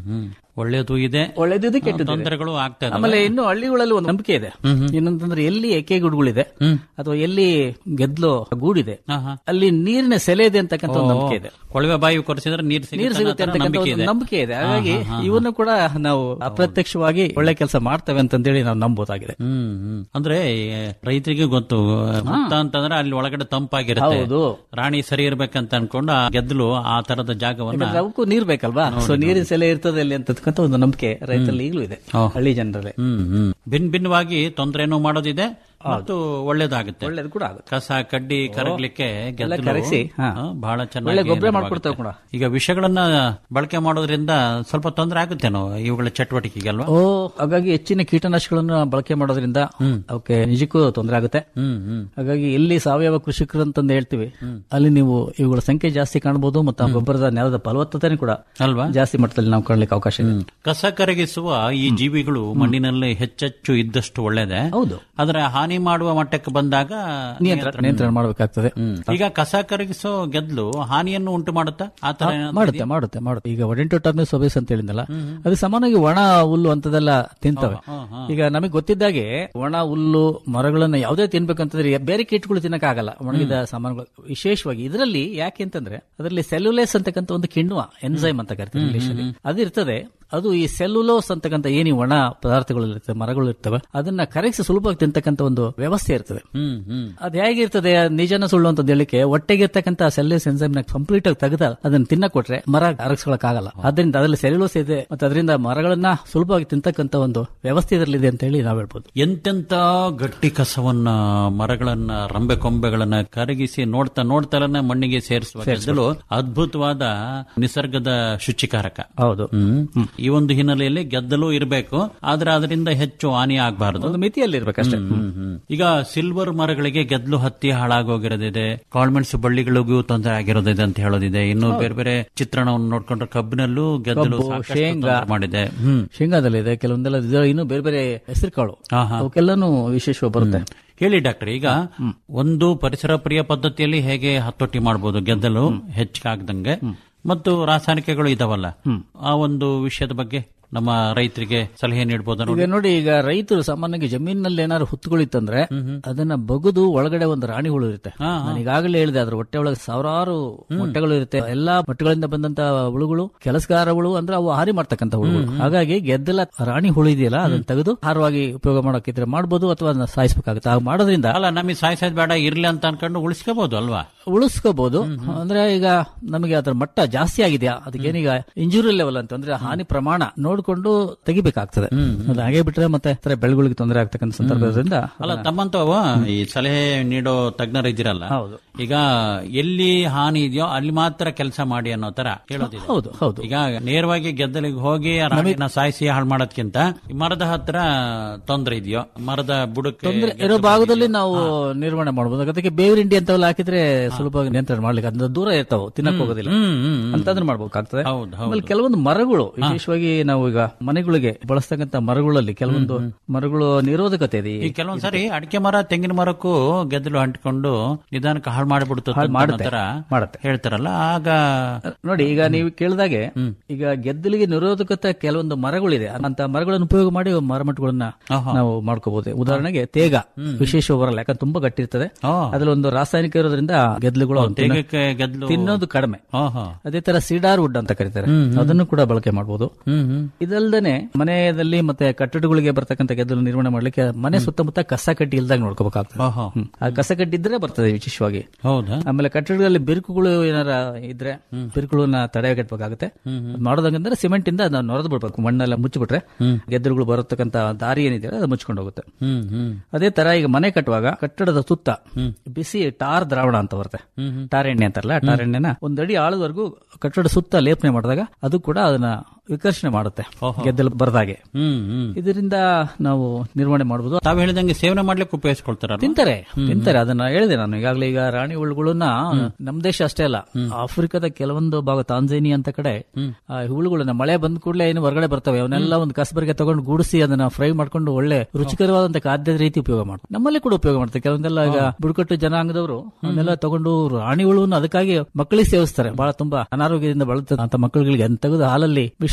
J: ಒಳ್ಳೇದು ಇದೆ
K: ಒಳ್ಳೇದು ಇದೆ ಕೆಟ್ಟದ್ದು ಇದೆ.
J: ತೊಂದರೆಗಳು ಆಗ್ತಾ ಇದಾವೆ.
K: ಆಮೇಲೆ ಇನ್ನು ಹಳ್ಳಿಗಳಲ್ಲಿ ಒಂದು ನಂಬಿಕೆ ಇದೆ ಏನಂತಂದ್ರೆ ಎಲ್ಲಿ ಎಕೆ ಗೂಡುಗಳಿದೆ ಅಥವಾ ಎಲ್ಲಿ ಗೆದ್ಲು ಗೂಡಿದೆ ಅಲ್ಲಿ ನೀರಿನ ಸೆಲೆ ಇದೆ ಅಂತಕ್ಕಂಥ ಒಂದು ನಂಬಿಕೆ ಇದೆ
J: ಕೊಳವೆ ಬಾಯಿ ಕೊರೆಸಿದ್ರೆ ನೀರು
K: ನೀರು ಸಿಗುತ್ತೆ ಅಂತಕ್ಕಂಥ
J: ನಂಬಿಕೆ
K: ಒಂದು
J: ಇದೆ
K: ನಂಬಿಕೆ ಇದೆ ಹಾಗಾಗಿ
J: ಹಾ, ಹಾ, ಹಾ.
K: ಇವನ್ನು ಕೂಡ ನಾವು ಅಪ್ರತ್ಯಕ್ಷವಾಗಿ ಒಳ್ಳೆ ಕೆಲಸ ಮಾಡ್ತೇವೆ ಅಂತಂದೇಳಿ ನಾವು ನಂಬೋದಾಗಿದೆ
J: ಹ್ಮ್ ಹ್ಮ್. ಅಂದ್ರೆ ಈ ರೈತರಿಗೆ ಗೊತ್ತು ಹುತ್ತ ಅಂತಂದ್ರೆ ಅಲ್ಲಿ ಒಳಗಡೆ ತಂಪಾಗಿರುತ್ತೆ
K: ಹೌದು.
J: ರಾಣಿ ಸರಿ ಇರ್ಬೇಕಂತ ಅನ್ಕೊಂಡು ಆ ಗೆದ್ದಲು ಆ ತರದ ಜಾಗವನ್ನ
K: ಯಾಕಂದ್ರೆ ಅವಕ್ಕೂ ನೀರ್ ಬೇಕಲ್ವಾ ಸೊ ನೀರಿನ ಸೆಲೆ ಇರ್ತದೆ ಅಲ್ಲಿ ಅಂತಕ್ಕಂಥ ಒಂದು ನಂಬಿಕೆ ರೈತರಲ್ಲಿ ಈಗಲೂ ಇದೆ ಹಳ್ಳಿ ಜನರಲ್ಲಿ
J: ಹ್ಮ್ ಹ್ಮ್ ಭಿನ್ ಭಿನ್ನವಾಗಿ ತೊಂದರೆನೂ ಮಾಡೋದಿದೆ ಮತ್ತು ಒಳ್ಳೇದಾಗುತ್ತೆ
K: ಒಳ್ಳೇದು ಕೂಡ ಆಗುತ್ತೆ
J: ಕಸ ಕಡ್ಡಿ ಕರಗ್ಲಿಕ್ಕೆ
K: ಎಲ್ಲ
J: ಗೆದ್ದಲು
K: ಕರಗಿಸಿ, ಹಾ.
J: ಹಾ, ಬಹಳ ಚೆನ್ನಾಗಿ
K: ಒಳ್ಳೆ ಗೊಬ್ಬರ
J: ನೆರವಾಗುತ್ತೆ.
K: ಮಾಡ್ಕೊಡ್ತಾವೆ ಕೂಡ.
J: ಈಗ ವಿಷಗಳನ್ನ ಬಳಕೆ ಮಾಡೋದ್ರಿಂದ ಸ್ವಲ್ಪ ತೊಂದರೆ ಆಗುತ್ತೇನೋ ಇವುಗಳ ಚಟುವಟಿಕೆಗಲ್ವಾ
K: ಓ ಹಾಗಾಗಿ ಹೆಚ್ಚಿನ ಕೀಟನಾಶಕಗಳನ್ನು ಬಳಕೆ ಮಾಡೋದ್ರಿಂದ ಅವಕ್ಕೆ ನಿಜಕ್ಕೂ ತೊಂದರೆ ಆಗುತ್ತೆ
J: ಹ್ಮ್ ಹ್ಮ್
K: ಹಾಗಾಗಿ ಎಲ್ಲಿ ಸಾವಯವ ಕೃಷಿಕರು ಅಂತಂದು ಹೇಳ್ತೀವಿ ಅಲ್ಲಿ ನೀವು ಇವುಗಳ ಸಂಖ್ಯೆ ಜಾಸ್ತಿ ಕಾಣಬಹುದು ಮತ್ತು ಆ ಗೊಬ್ಬರದ ನೆಲದ ಫಲವತ್ತತೆ ಕೂಡ
J: ಅಲ್ವಾ
K: ಜಾಸ್ತಿ ಮಟ್ಟದಲ್ಲಿ ನಾವು ಕಾಣಲಿಕ್ಕೆ ಅವಕಾಶ ಇದೆ
J: ಕಸ ಕರಗಿಸುವ ಈ ಜೀವಿಗಳು ಮಣ್ಣಿನಲ್ಲಿ ಹೆಚ್ಚೆಚ್ಚು ಇದ್ದಷ್ಟು ಒಳ್ಳೇದೆ
K: ಹೌದು
J: ಆದ್ರೆ ಹಾನಿ ಮಾಡುವ ಮಟ್ಟಕ್ಕೆ ಬಂದಾಗ
K: ನಿಯಂತ್ರಣ ನಿಯಂತ್ರಣ ಮಾಡಬೇಕಾಗ್ತದೆ
J: ಈಗ ಕಸ ಕರಗಿಸೋ ಗೆದ್ಲು ಹಾನಿಯನ್ನು ಉಂಟು ಮಾಡುತ್ತಾ ಆತರ ಏನಾದ್ರು
K: ಮಾಡುತ್ತೆ ಮಾಡುತ್ತೆ ಮಾಡುತ್ತೆ ಈಗ ಒಡೆಂಟು ಟರ್ನಿ ಸೊಬೇಸ್ ಅಂತ ಹೇಳಿದ್ನಲ್ಲ ಅದು ಸಾಮಾನ್ಯವಾಗಿ ಒಣ ಹುಲ್ಲು ಅಂತದೆಲ್ಲ ತಿಂತವೆ ಈಗ ನಮಗೆ ಗೊತ್ತಿದ್ದಾಗೆ ಒಣ ಹುಲ್ಲು ಮರಗಳನ್ನ ಯಾವುದೇ ತಿನ್ಬೇಕಂತಂದ್ರೆ ಬೇರೆ ಕೀಟಗಳು ತಿನ್ನಕ್ಕಾಗಲ್ಲ ಒಣಗಿದ ಸಾಮಾನುಗಳು ವಿಶೇಷವಾಗಿ ಇದರಲ್ಲಿ ಯಾಕೆ ಅಂತಂದ್ರೆ ಅದರಲ್ಲಿ ಸೆಲ್ಯುಲೇಸ್ ಅಂತಕ್ಕಂಥ ಒಂದು ಕಿಣ್ವ ಎನ್ಸೈಮ್ ಅಂತ ಕರಿತೀವಿ ಇಂಗ್ಲಿಷ್ ಅಲ್ಲಿ ಅದಿರ್ತದೆ ಅದು ಈ ಸೆಲ್ಯುಲೋಸ್ ಅಂತಕ್ಕಂಥ ಏನು ಒಣ ಪದಾರ್ಥಗಳು ಇರ್ತವೆ ಮರಗಳು ಇರ್ತವೆ ಅದನ್ನ ಕರಗಿಸಿ ಸುಲಭವಾಗಿ ತಿಂತಕ್ಕಂಥ ಒಂದು ವ್ಯವಸ್ಥೆ ಇರ್ತದೆ
J: ಹ್ಮ್ ಹ್ಮ್
K: ಅದು ಹೇಗಿರ್ತದೆ ನಿಜನ ಸುಳ್ಳು ಅಂತ ಹೇಳಿಕ್ಕೆ ಹೊಟ್ಟೆಗೆ ಇರ್ತಕ್ಕಂಥ ಸೆಲ್ಯುಲೋಸ್ ಎನ್ಸೈಮ್ ನ ಕಂಪ್ಲೀಟ್ ಆಗಿ ತೆಗೆದ ಅದನ್ನ ತಿನ್ನ ಕೊಟ್ರೆ ಮರ ಅರಗಿಸ್ಕೊಳಕ್ಕಾಗಲ್ಲ ಅದರಿಂದ ಅದರಲ್ಲಿ ಸೆಲ್ಯುಲೋಸ್ ಇದೆ ಮತ್ತೆ ಅದರಿಂದ ಮರಗಳನ್ನ ಸುಲಭವಾಗಿ ತಿಂತಕ್ಕಂಥ ಒಂದು ವ್ಯವಸ್ಥೆ ಇದರಲ್ಲಿದೆ ಅಂತ ಹೇಳಿ ನಾವು ಹೇಳ್ಬೋದು
J: ಎಂತೆಂತ ಗಟ್ಟಿ ಕಸವನ್ನ ಮರಗಳನ್ನ ರಂಬೆ ಕೊಂಬೆಗಳನ್ನ ಕರಗಿಸಿ ನೋಡ್ತಾ ನೋಡ್ತಾನೆ ಮಣ್ಣಿಗೆ ಸೇರಿಸುವ ಗೆದ್ದಲು ಅದ್ಭುತವಾದ ನಿಸರ್ಗದ ಶುಚಿಕಾರಕ
K: ಹೌದು
J: ಹ್ಮ್. ಈ ಒಂದು ಹಿನ್ನೆಲೆಯಲ್ಲಿ ಗೆದ್ದಲು ಇರಬೇಕು ಆದ್ರೆ ಅದರಿಂದ ಹೆಚ್ಚು ಹಾನಿ ಆಗಬಾರದು
K: ಒಂದು ಮಿತಿಯಲ್ಲಿ ಇರ್ಬೇಕಷ್ಟೇ
J: ಈಗ ಸಿಲ್ವರ್ ಮರಗಳಿಗೆ ಗೆದ್ದಲು ಹತ್ತಿ ಹಾಳಾಗೋಗಿರೋದಿದೆ ಕಾಳ್ಮೆಣಸು ಬಳ್ಳಿಗಳಿಗೂ ತೊಂದರೆ ಆಗಿರೋದಿದೆ ಅಂತ ಹೇಳೋದಿದೆ ಇನ್ನು ಬೇರೆ ಬೇರೆ ಚಿತ್ರಣವನ್ನು ನೋಡ್ಕೊಂಡ್ರೆ ಕಬ್ಬಿನಲ್ಲೂ ಗೆದ್ದಲು
K: ಕಬ್ಬು,
J: ಸಾಕಷ್ಟು
K: ಶೇಂಗಾ.
J: ತೊಂದ್ರೆ ಮಾಡಿದೆ ಹ್ಮ್
K: ಶೇಂಗಾದಲ್ಲಿದೆ ಕೆಲವೊಂದೆಲ್ಲ ಇದೆ, ಇನ್ನು ಬೇರೆ ಬೇರೆ ಹೆಸರು ಕಾಳು
J: ಹಾ, ಹಾ.
K: ಅವಕ್ಕೆಲ್ಲಾನು ವಿಶೇಷವಾಗಿ ಬರುತ್ತೆ
J: ಹೇಳಿ ಡಾಕ್ಟರ್ ಈಗ ಒಂದು ಪರಿಸರ ಪ್ರಿಯ ಪದ್ಧತಿಯಲ್ಲಿ ಹೇಗೆ ಹತೋಟಿ ಮಾಡಬಹುದು ಗೆದ್ದಲು ಹೆಚ್ಚಾಗದಂಗೆ ಮತ್ತು ರಾಸಾಯನಿಕಗಳು ಇದಾವಲ್ಲ ಆ ಒಂದು ವಿಷಯದ ಬಗ್ಗೆ ನಮ್ಮ ರೈತರಿಗೆ ಸಲಹೆ ನೀಡಬಹುದು
K: ಈಗ ನೋಡಿ ಈಗ ರೈತರು ಸಾಮಾನ್ಯವಾಗಿ ಜಮೀನಿನಲ್ಲಿ ಏನಾದ್ರು ಹುತ್ತುಗಳಿತ್ತಂದ್ರೆ ಅದನ್ನ ಬಗುದು ಒಳಗಡೆ ಒಂದು ರಾಣಿ ಹುಳು ಇರುತ್ತೆ ನಾನು ಈಗಾಗಲೇ ಹೇಳಿದೆ ಅದ್ರ ಹೊಟ್ಟೆ ಒಳಗೆ ಸಾವಿರಾರು ಮೊಟ್ಟೆಗಳು ಇರುತ್ತೆ ಎಲ್ಲಾ ಮೊಟ್ಟೆಗಳಿಂದ ಬಂದಂತ ಹುಳುಗಳು ಕೆಲಸಗಾರ ಹುಳು ಅಂದ್ರೆ ಅವು ಹಾರಿ ಮಾಡ್ತಕ್ಕಂಥ ಹುಳುಗಳು ಹಾಗಾಗಿ ಗೆದ್ದಲ ರಾಣಿ ಹುಳು ಇದೆಯಲ್ಲ ಅದನ್ನ ತೆಗೆದು ಆಹಾರವಾಗಿ ಉಪಯೋಗ ಮಾಡೋಕಿದ್ರೆ ಮಾಡ್ಬೋದು ಅಥವಾ ಅದನ್ನ ಸಾಯಿಸಬೇಕಾಗುತ್ತೆ ಹಾಗೆ ಮಾಡೋದ್ರಿಂದ
J: ಅಲ್ಲ ನಮಗೆ ಸಾಯಿಸೋದ್ ಬೇಡ ಇರ್ಲಿ ಅಂತ ಅನ್ಕೊಂಡು ಉಳಿಸ್ಕೋಬಹುದು ಅಲ್ವಾ
K: ಉಳಿಸ್ಕೋಬಹುದು ಅಂದ್ರೆ ಈಗ ನಮಗೆ ಅದರ ಮಟ್ಟ ಜಾಸ್ತಿ ಆಗಿದೆಯಾ ಅದಕ್ಕೇನೀಗ ಇಂಜುರಿ ಲೆವೆಲ್ ಅಂತ ಅಂದ್ರೆ ಹಾನಿ ಪ್ರಮಾಣ ನೋಡ್ಕೊಂಡು ತೆಗಿಬೇಕಾಗ್ತದೆ ಅದು ಹಾಗೆ ಬಿಟ್ರೆ ಮತ್ತೆ ತರ ಬೆಳೆಗಳಿಗೆ ತೊಂದರೆ ಆಗ್ತಕ್ಕಂಥ ಸಂದರ್ಭದಿಂದ
J: ಅಲ್ಲ ತಮ್ಮಂತವ ಈ ಸಲಹೆ ನೀಡೋ ತಜ್ಞರು ಇದ್ದೀರಲ್ಲ
K: ಹೌದು.
J: ಈಗ ಎಲ್ಲಿ ಹಾನಿ ಇದೆಯೋ ಅಲ್ಲಿ ಮಾತ್ರ ಕೆಲಸ ಮಾಡಿ ಅನ್ನೋ ತರ ಹೇಳೋದಿದೆ
K: ಹೌದು ಹೌದು
J: ಈಗ ನೇರವಾಗಿ ಗೆದ್ದಲಿಗೆ ಹೋಗಿ ಆ ರಾಣಿನ ಸಾಯಿಸಿ ಹಾಳು ಮಾಡೋದ್ಕಿಂತ ಈ ಮರದ ಹತ್ರ ತೊಂದರೆ ಇದೆಯೋ ಮರದ ಬುಡಕ್ಕೆ
K: ತೊಂದ್ರೆ ಇರೋ ಭಾಗದಲ್ಲಿ ನಾವು ನಿರ್ವಹಣೆ ಮಾಡಬಹುದು ಅದಕ್ಕೆ ಬೇವಿನ ಹಿಂಡಿ ಅಂತವೆಲ್ಲ ಹಾಕಿದ್ರೆ ಸುಲಭವಾಗಿ ನಿಯಂತ್ರಣ ಮಾಡ್ಲಿಕ್ಕೆ ಅದ್ರ ದೂರ ಇರ್ತಾವ ತಿನ್ನಕ್ ಹೋಗೋದಿಲ್ಲ
J: ಹ್ಮ್, ಹ್ಮ್, ಹ್ಮ್.
K: ಅಂತಂದ್ರೆ ಮಾಡ್ಬೇಕಾಗ್ತದೆ
J: ಹೌದು, ಹೌದು.
K: ಆಮೇಲೆ ಕೆಲವೊಂದು ಮರಗಳು ವಿಶೇಷವಾಗಿ ನಾವು ಈಗ ಮನೆಗಳಿಗೆ ಬಳಸ್ತಕ್ಕಂಥ ಮರಗಳಲ್ಲಿ ಕೆಲವೊಂದು ಮರಗಳು ನಿರೋಧಕತೆ ಇದೆ
J: ಈ ಕೆಲವೊಂದ್ ಸಾರಿ ಅಡಿಕೆ ಮರ ತೆಂಗಿನ ಮರಕ್ಕೂ ಗೆದ್ದಲು ಅಂಟ್ಕೊಂಡು ನಿಧಾನಕ್ಕೆ ಹಾಳು ಮಾಡಿಬಿಡುತ್ತೆ
K: ಹಾಳ್
J: ಅನ್ನೋ
K: ಮಾಡುತ್ತೆ.
J: ತರ
K: ಮಾಡುತ್ತೆ.
J: ಹೇಳ್ತಾರಲ್ಲ ಆಗ
K: ನೋಡಿ ಈಗ ನೀವು ಕೇಳಿದಾಗೆ ಈಗ ಗೆದ್ದಲಿಗೆ ನಿರೋಧಕತೆ ಕೆಲವೊಂದು ಮರಗಳಿದೆ ಅಂತ ಮರಗಳನ್ನು ಉಪಯೋಗ ಮಾಡಿ ಮರಮಟ್ಟುಗಳನ್ನ ನಾವು ಮಾಡ್ಕೋಬಹುದು ಉದಾಹರಣೆಗೆ ತೇಗ ವಿಶೇಷ ಬರಲ್ಲ ಯಾಕಂದ್ರೆ ತುಂಬಾ ಗಟ್ಟಿ ಇರ್ತದೆ
J: ಆ.
K: ಅದ್ರಲ್ಲಿ ಒಂದು ರಾಸಾಯನಿಕ ಇರೋದ್ರಿಂದ ಗೆದ್ದಲುಗಳು ಅವ್ನ ತಿನ್ನ-
J: ತೇಗಕ್ಕೆ ಗೆದ್ದಲು
K: ತಿನ್ನೋದು ಕಡಿಮೆ
J: ಆಹಾ.
K: ಅದೇ ತರ ಸಿಡಾರ್ ವುಡ್ ಅಂತ ಕರೀತಾರೆ ಅದನ್ನು ಕೂಡ ಬಳಕೆ ಮಾಡಬಹುದು
J: ಹ್ಮ್ ಹ್ಮ್
K: ಇದಲ್ದೇನೆ ಮನೆಯಲ್ಲಿ ಮತ್ತೆ ಕಟ್ಟಡಗಳಿಗೆ ಬರ್ತಕ್ಕಂಥ ಗೆದ್ದಲು ನಿರ್ವಹಣೆ ಮಾಡ್ಲಿಕ್ಕೆ ಮನೆ ಸುತ್ತಮುತ್ತ ಕಸ ಕಡ್ಡಿ ಇಲ್ದಾಗ ನೋಡ್ಕೋಬೇಕಾಗ್ತದೆ
J: ಆಹಾ.
K: ಹ್ಮ್. ಆ ಕಸ ಕಡ್ಡಿ ಇದ್ರೆ ಬರ್ತದೆ ವಿಶೇಷವಾಗಿ
J: ಹೌದಾ
K: ಆಮೇಲೆ ಕಟ್ಟಡಗಳಲ್ಲಿ ಬಿರುಕುಗಳು ಏನಾರ ಇದ್ರೆ ಬಿರುಕುಗಳನ್ನ ತಡೆಗಟ್ಟಬೇಕಾಗುತ್ತೆ ಅದ್ ಮಾಡೋದಂಗಂದ್ರೆ ಸಿಮೆಂಟ್ ಇಂದ ಅದನ್ನ ನೊರೆದು ಬಿಡ್ಬೇಕು ಮಣ್ಣೆಲ್ಲ ಮುಚ್ಚಿಬಿಟ್ರೆ ಗೆದ್ದಲುಗಳು ಬರತಕ್ಕಂತ ದಾರಿ ಏನಿದೆ ಅದು ಮುಚ್ಕೊಂಡು ಹೋಗುತ್ತೆ
J: ಹ್ಮ್ ಹ್ಮ್
K: ಅದೇ ತರ ಈಗ ಮನೆ ಕಟ್ಟುವಾಗ ಕಟ್ಟಡದ ಸುತ್ತ ಬಿಸಿ ಟಾರ್ ದ್ರಾವಣ ಅಂತ ಬರುತ್ತೆ ಟಾರ್ ಎಣ್ಣೆ ಅಂತಾರಲ್ಲ ಆ ಟಾರ್ ಎಣ್ಣೆನ ಒಂದಡಿ ಆಳದವರೆಗೂ ಕಟ್ಟಡ ಸುತ್ತ ಲೇಪನೆ ಮಾಡಿದಾಗ ಅದು ಕೂಡ ಅದನ್ನ ವಿಕರ್ಷಣೆ ಮಾಡುತ್ತೆ ಗೆದ್ದಲು ಬರದಾಗೆ
J: ಹ್ಮ್ ಹ್ಮ್
K: ಇದರಿಂದ ನಾವು ನಿರ್ವಹಣೆ ಮಾಡಬಹುದು
J: ತಾವ್ ಹೇಳಿದಂಗೆ ಸೇವನೆ ಮಾಡ್ಲಿಕ್ಕೆ ಉಪಯೋಗಿಸ್ಕೊಳ್ತಾರ
K: ತಿಂತಾರೆ ತಿಂತಾರೆ ಅದನ್ನ ಹೇಳಿದೆ ನಾನು ಈಗಾಗಲೇ ಈಗ ರಾಣಿ ಹುಳುಗಳನ್ನ ನಮ್ ದೇಶ ಅಷ್ಟೇ ಅಲ್ಲ ಆಫ್ರಿಕಾದ ಕೆಲವೊಂದು ಭಾಗ ತಾಂಜೇನಿ ಅಂತ ಕಡೆ ಆ ಹುಳುಗಳನ್ನ ಮಳೆ ಬಂದ ಕೂಡಲೇ ಏನು ಹೊರಗಡೆ ಬರ್ತವೆ ಅವನ್ನೆಲ್ಲ ಒಂದು ಕಸಬರಿಗೆ ತಗೊಂಡು ಗೂಡಿಸಿ ಅದನ್ನ ಫ್ರೈ ಮಾಡ್ಕೊಂಡು ಒಳ್ಳೆ ರುಚಿಕರವಾದಂತ ಖಾದ್ಯದ ರೀತಿ ಉಪಯೋಗ ಮಾಡ್ತಾರೆ ನಮ್ಮಲ್ಲಿ ಕೂಡ ಉಪಯೋಗ ಮಾಡ್ತಾರೆ ಕೆಲವೊಂದೆಲ್ಲ ಈಗ ಬುಡಕಟ್ಟು ಜನಾಂಗದವರು ಅವನ್ನೆಲ್ಲ ತಗೊಂಡು ರಾಣಿ ಹುಳುವನ್ನು ಅದಕ್ಕಾಗಿ ಮಕ್ಕಳಿಗೆ ಸೇವಿಸ್ತಾರೆ ಬಹಳ ತುಂಬಾ ಅನಾರೋಗ್ಯದಿಂದ ಬಳಲುತ್ತ ಅಂತ ಮಕ್ಕಳುಗಳಿಗೆ ಅದನ್ನ ತೆಗೆದು ಹಾಲಲ್ಲಿ ಮಿಶ್ರ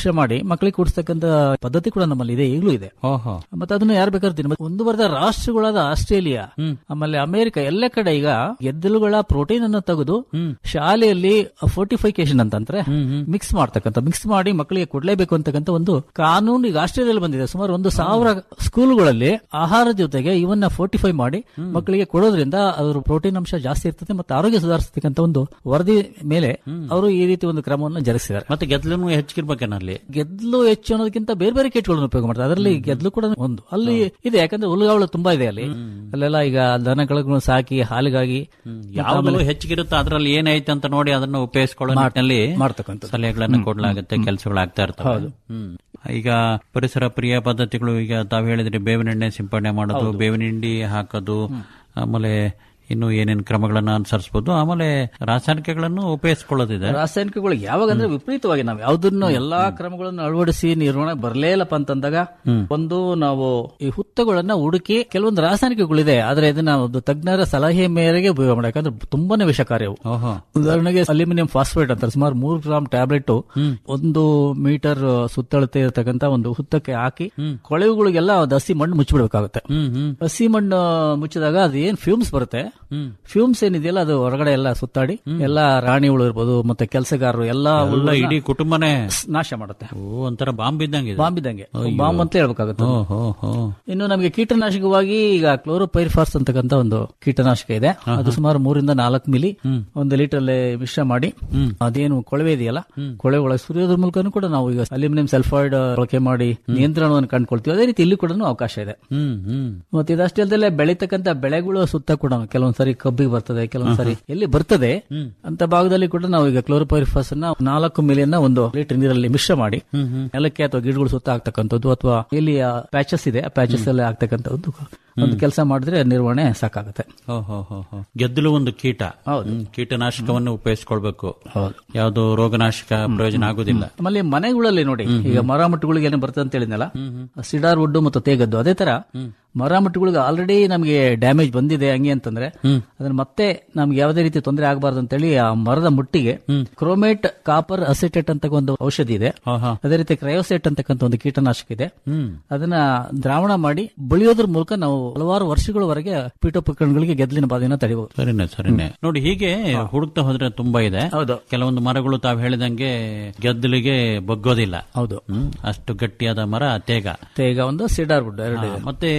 K: ಮಿಶ್ರ ಮಾಡಿ ಮಕ್ಕಳಿಗೆ ಕುಡಿಸ್ತಕ್ಕಂತ ಪದ್ಧತಿ ಕೂಡ ನಮ್ಮಲ್ಲಿ ಇದೆ ಈಗಲೂ ಇದೆ
J: ಓಹೋ
K: ಮತ್ತೆ ಅದನ್ನ ಯಾರು ಬೇಕಾದ್ರೂ ತಿನ್ನಿ ಮತ್ತೆ ಮುಂದುವರೆದ ರಾಷ್ಟ್ರಗಳಾದ ಆಸ್ಟ್ರೇಲಿಯಾ ಆಮೇಲೆ ಅಮೆರಿಕ ಎಲ್ಲ ಕಡೆ ಈಗ ಗೆದ್ದಲುಗಳ ಪ್ರೋಟೀನ್ ಅನ್ನು ತೆಗೆದು ಶಾಲೆಯಲ್ಲಿ ಫೋರ್ಟಿಫಿಕೇಶನ್ ಅಂತಂದ್ರೆ ಮಿಕ್ಸ್ ಮಾಡ್ತಕ್ಕಂಥ ಮಿಕ್ಸ್ ಮಾಡಿ ಮಕ್ಕಳಿಗೆ ಕೊಡ್ಲೇಬೇಕು ಅಂತಕ್ಕಂಥ ಒಂದು ಕಾನೂನು ಈಗ ಆಸ್ಟ್ರೇಲಿಯಾದಲ್ಲಿ ಬಂದಿದೆ ಸುಮಾರು ಒಂದು ಸಾವಿರ ಸ್ಕೂಲ್ಗಳಲ್ಲಿ ಆಹಾರ ಜೊತೆಗೆ ಇವನ್ನ ಫೋರ್ಟಿಫೈ ಮಾಡಿ ಮಕ್ಕಳಿಗೆ ಕೊಡೋದ್ರಿಂದ ಅದರ ಪ್ರೋಟೀನ್ ಅಂಶ ಜಾಸ್ತಿ ಇರ್ತದೆ ಮತ್ತೆ ಆರೋಗ್ಯ ಸುಧಾರಿಸತಕ್ಕಂಥ ಒಂದು ವರದಿ ಮೇಲೆ ಅವರು ಈ ರೀತಿ ಒಂದು ಕ್ರಮವನ್ನು ಜರುಗಿಸಿದ್ದಾರೆ
J: ಮತ್ತೆ ಗೆದ್ದಲನ್ನು ಹೆಚ್ಚಿರ್ಬೇಕೇನಲ್ಲಿ
K: ಗೆದ್ಲು ಹೆಚ್ಚು ಅನ್ನೋದಕ್ಕಿಂತ ಬೇರೆ ಬೇರೆ ಕೀಟಗಳನ್ನು ಉಪಯೋಗ ಮಾಡ್ತಾರೆ ಅದರಲ್ಲಿ ಗೆದ್ಲು ಕೂಡ ಒಂದು ಅಲ್ಲಿ ಇದೆ ಯಾಕಂದ್ರೆ ಹುಲ್ಲುಗಾವಳು ತುಂಬಾ ಇದೆ ಅಲ್ಲಿ ಅಲ್ಲೆಲ್ಲ ಈಗ ದನಗಳನ್ನು ಸಾಕಿ ಹಾಲಿಗಾಗಿ ಮತ್ತೆ
J: ಯಾವುದು
K: ಆಮೇಲೆ
J: ಹೆಚ್ಚಿಗಿರುತ್ತೋ ಅದರಲ್ಲಿ ಏನೈತೆ ಅಂತ ನೋಡಿ ಅದನ್ನು ಉಪಯೋಗಿಸಿಕೊಳ್ಳೋ ನಿಟ್ಟಿನಲ್ಲಿ
K: ಮಾಡ್ತಕ್ಕಂಥದ್ದು.
J: ಸಲಹೆಗಳನ್ನು ಕೊಡಲಾಗುತ್ತೆ ಕೆಲಸಗಳಾಗ್ತಾ ಇರ್ತವೆ ಹ್ಮ್. ಈಗ ಪರಿಸರ ಪ್ರಿಯ ಪದ್ಧತಿಗಳು ಈಗ ತಾವು ಹೇಳಿದ್ರಿ ಬೇವಿನ ಎಣ್ಣೆ ಸಿಂಪಡಣೆ ಮಾಡೋದು ಬೇವಿನ ಹಿಂಡಿ ಹಾಕೋದು ಆಮೇಲೆ ಇನ್ನು ಏನೇನು ಕ್ರಮಗಳನ್ನ ಅನುಸರಿಸಬಹುದು ಆಮೇಲೆ ರಾಸಾಯನಿಕಗಳನ್ನು ಉಪಯೋಗಿಸ್ಕೊಳ್ಳೋದಿದೆ
K: ರಾಸಾಯನಿಕಗಳು ಯಾವಾಗ ಅಂದ್ರೆ ವಿಪರೀತವಾಗಿ ನಾವು ಯಾವ್ದನ್ನು ಎಲ್ಲಾ ಕ್ರಮಗಳನ್ನು ಅಳವಡಿಸಿ ನಿರ್ವಹಣೆ ಬರಲೇ ಇಲ್ಲಪ್ಪ ಅಂತಂದಾಗ ಒಂದು ನಾವು ಈ ಹುತ್ತಗಳನ್ನ ಹುಡುಕಿ ಕೆಲವೊಂದು ರಾಸಾಯನಿಕಗಳಿದೆ ಆದ್ರೆ ಇದನ್ನ ಒಂದು ತಜ್ಞರ ಸಲಹೆ ಮೇರೆಗೆ ಉಪಯೋಗ ಮಾಡಿ ಯಾಕಂದ್ರೆ ತುಂಬಾನೇ ವಿಷಕಾರಿ ಅವು
J: ಓಹೋ
K: ಉದಾಹರಣೆಗೆ ಅಲ್ಯೂಮಿನಿಯಂ ಫಾಸ್ಫೇಟ್ ಅಂತಾರೆ ಸುಮಾರು ಮೂರು ಗ್ರಾಮ್ ಟ್ಯಾಬ್ಲೆಟ್ ಒಂದು ಮೀಟರ್ ಸುತ್ತಳತೆ ಇರತಕ್ಕಂತ ಒಂದು ಹುತ್ತಕ್ಕೆ ಹಾಕಿ ಕೊಳೆವುಗಳಿಗೆಲ್ಲ ಒಂದು ಹಸಿ ಮಣ್ಣು ಮುಚ್ಚಿಬಿಡ್ಬೇಕಾಗುತ್ತೆ
J: ಹ್ಮ್ ಹ್ಮ್
K: ಹಸಿ ಮಣ್ಣು ಮುಚ್ಚಿದಾಗ ಅದು ಏನ್ ಫ್ಯೂಮ್ಸ್ ಬರುತ್ತೆ ಫ್ಯೂಮ್ಸ್ ಏನಿದೆಯಲ್ಲ ಅದು ಹೊರಗಡೆ ಎಲ್ಲ ಸುತ್ತಾಡಿ ಎಲ್ಲಾ ರಾಣಿಗಳು ಇರ್ಬೋದು ಮತ್ತೆ ಕೆಲಸಗಾರರು ಎಲ್ಲಾ
J: ಎಲ್ಲ
K: ಹುಲ್ಲನ್ನ
J: ಇಡೀ ಕುಟುಂಬನೇ
K: ನಾಶ ಮಾಡುತ್ತೆ
J: ಓ ಒಂಥರ ಬಾಂಬ್ ಇದ್ದಂಗೆ
K: ಬಾಂಬ್ ಇದ್ದಂಗೆ ಬಾಂಬ್ ಅಂತ ಹೇಳ್ಬೇಕಾಗುತ್ತೆ
J: ಓಹೋ ಹೋ
K: ಇನ್ನು ನಮಗೆ ಕೀಟನಾಶಕವಾಗಿ ಈಗ ಕ್ಲೋರೋಪೈರಿಫಾರ್ಸ್ ಅಂತಕ್ಕಂಥ ಒಂದು ಕೀಟನಾಶಕ ಇದೆ ಅದು ಸುಮಾರು ಮೂರಿಂದ ನಾಲ್ಕು ಮಿಲಿ ಒಂದು ಲೀಟರ್ ಮಿಶ್ರ ಮಾಡಿ ಅದೇನು ಕೊಳವೆ ಇದೆಯಲ್ಲ ಕೊಳವೆ ಒಳಗೆ ಸುರಿಯೋದ್ರ ಮೂಲಕನೂ ಕೂಡ ನಾವು ಈಗ ಅಲ್ಯೂಮಿನಿಯಂ ಸಲ್ಫೈಡ್ ಬಳಕೆ ಮಾಡಿ ನಿಯಂತ್ರಣವನ್ನು ಕಂಡುಕೊಳ್ತೀವಿ ಅದೇ ರೀತಿ ಇಲ್ಲಿ ಕೂಡ ಅವಕಾಶ ಇದೆ
J: ಹ್ಮ್ ಹ್ಮ್
K: ಮತ್ತೆ ಇದಷ್ಟೇ ಅಲ್ಲದೆ ಬೆಳೀತಕ್ಕಂತ ಬೆಳೆಗಳು ಸುತ್ತ ಕೂಡ ಕೆಲವೊಂದ್ಸರಿ ಕಬ್ಬಿಗೆ ಬರ್ತದೆ ಕೆಲವೊಂದ್ಸರಿ ಎಲ್ಲಿ ಬರ್ತದೆ ಅಂತ ಭಾಗದಲ್ಲಿ ಕೂಡ ನಾವು ಈಗ ಕ್ಲೋರೋಪೈರಿಫಾಸ್ ಅನ್ನ ನಾಲ್ಕು ಮಿಲಿಯನ್ನ ಒಂದು ಲೀಟರ್ ನೀರಲ್ಲಿ ಮಿಶ್ರ ಮಾಡಿ ನೆಲಕ್ಕೆ ಅಥವಾ ಗಿಡಗಳು ಸುತ್ತ ಆಗ್ತಕ್ಕಂಥದ್ದು ಅಥವಾ ಎಲ್ಲಿ ಪ್ಯಾಚಸ್ ಇದೆ ಆ ಪ್ಯಾಚಸ್ ಅಲ್ಲಿ ಆಗ್ತಕ್ಕಂಥದ್ದು ಒಂದು ಕೆಲಸ ಮಾಡಿದ್ರೆ ನಿರ್ವಹಣೆ ಸಾಕಾಗುತ್ತೆ
J: ಓಹೋ ಹೋ ಹೋ ಗೆದ್ದಲು ಒಂದು ಕೀಟ ಹ್ಮ್. ಕೀಟನಾಶಕವನ್ನು ಉಪಯೋಗಿಸ್ಕೊಳ್ಬೇಕು ಯಾವುದು ರೋಗನಾಶಕ ಪ್ರಯೋಜನ ಆಗುದಿಲ್ಲ
K: ಆಮೇಲೆ ಮನೆಗಳಲ್ಲಿ ನೋಡಿ ಈಗ ಮರಾಮಟ್ಟುಗಳಿಗೆ ಏನು ಬರ್ತದೆ ಅಂತ ಹೇಳಿದ್ನಲ್ಲ ಸಿಡಾರ್ ವುಡ್ ಮತ್ತು ತೇಗದ್ದು ಅದೇ ತರ ಮರಾಮಟ್ಟುಗಳಿಗೆ ಆಲ್ರೆಡಿ ನಮಗೆ ಡ್ಯಾಮೇಜ್ ಬಂದಿದೆ ಹಂಗೆ ಅಂತಂದ್ರೆ ಅದನ್ನ ಮತ್ತೆ ನಮ್ಗೆ ಯಾವುದೇ ರೀತಿ ತೊಂದರೆ ಆಗಬಾರ್ದು ಅಂತೇಳಿ ಆ ಮರದ ಮುಟ್ಟಿಗೆ ಕ್ರೋಮೇಟ್ ಕಾಪರ್ ಅಸಿಟೇಟ್ ಅಂತ ಒಂದು ಔಷಧಿ ಇದೆ
J: ಆಹಾ.
K: ಅದೇ ರೀತಿ ಕ್ರಯೋಸೆಟ್ ಅಂತಕ್ಕಂಥ ಒಂದು ಕೀಟನಾಶಕ ಇದೆ ಅದನ್ನ ದ್ರಾವಣ ಮಾಡಿ ಬಳಿಯೋದ್ರ ಮೂಲಕ ನಾವು ಹಲವಾರು ವರ್ಷಗಳವರೆಗೆ ಪೀಠೋಪಕರಣಗಳಿಗೆ ಗೆದ್ದಲಿನ ಬಾಧೆಯನ್ನು ತಡೆಯಬಹುದು
J: ಸರಿನೆ ಸರಿನೆ ನೋಡಿ ಹೀಗೆ ಹುಡುಕ್ತಾ ಹೋದ್ರೆ ತುಂಬಾ ಇದೆ
K: ಹೌದು.
J: ಕೆಲವೊಂದು ಮರಗಳು ತಾವು ಹೇಳಿದಂಗೆ ಗೆದ್ದಲಿಗೆ ಬಗ್ಗೋದಿಲ್ಲ
K: ಹೌದು
J: ಹ್ಮ್. ಅಷ್ಟು ಗಟ್ಟಿಯಾದ ಮರ ತೇಗ
K: ತೇಗ ಒಂದು ಸಿಡಾರ್ ವುಡ್ ಎರಡು
J: ಹಾ,
K: ಇದೆ
J: ಮತ್ತೆ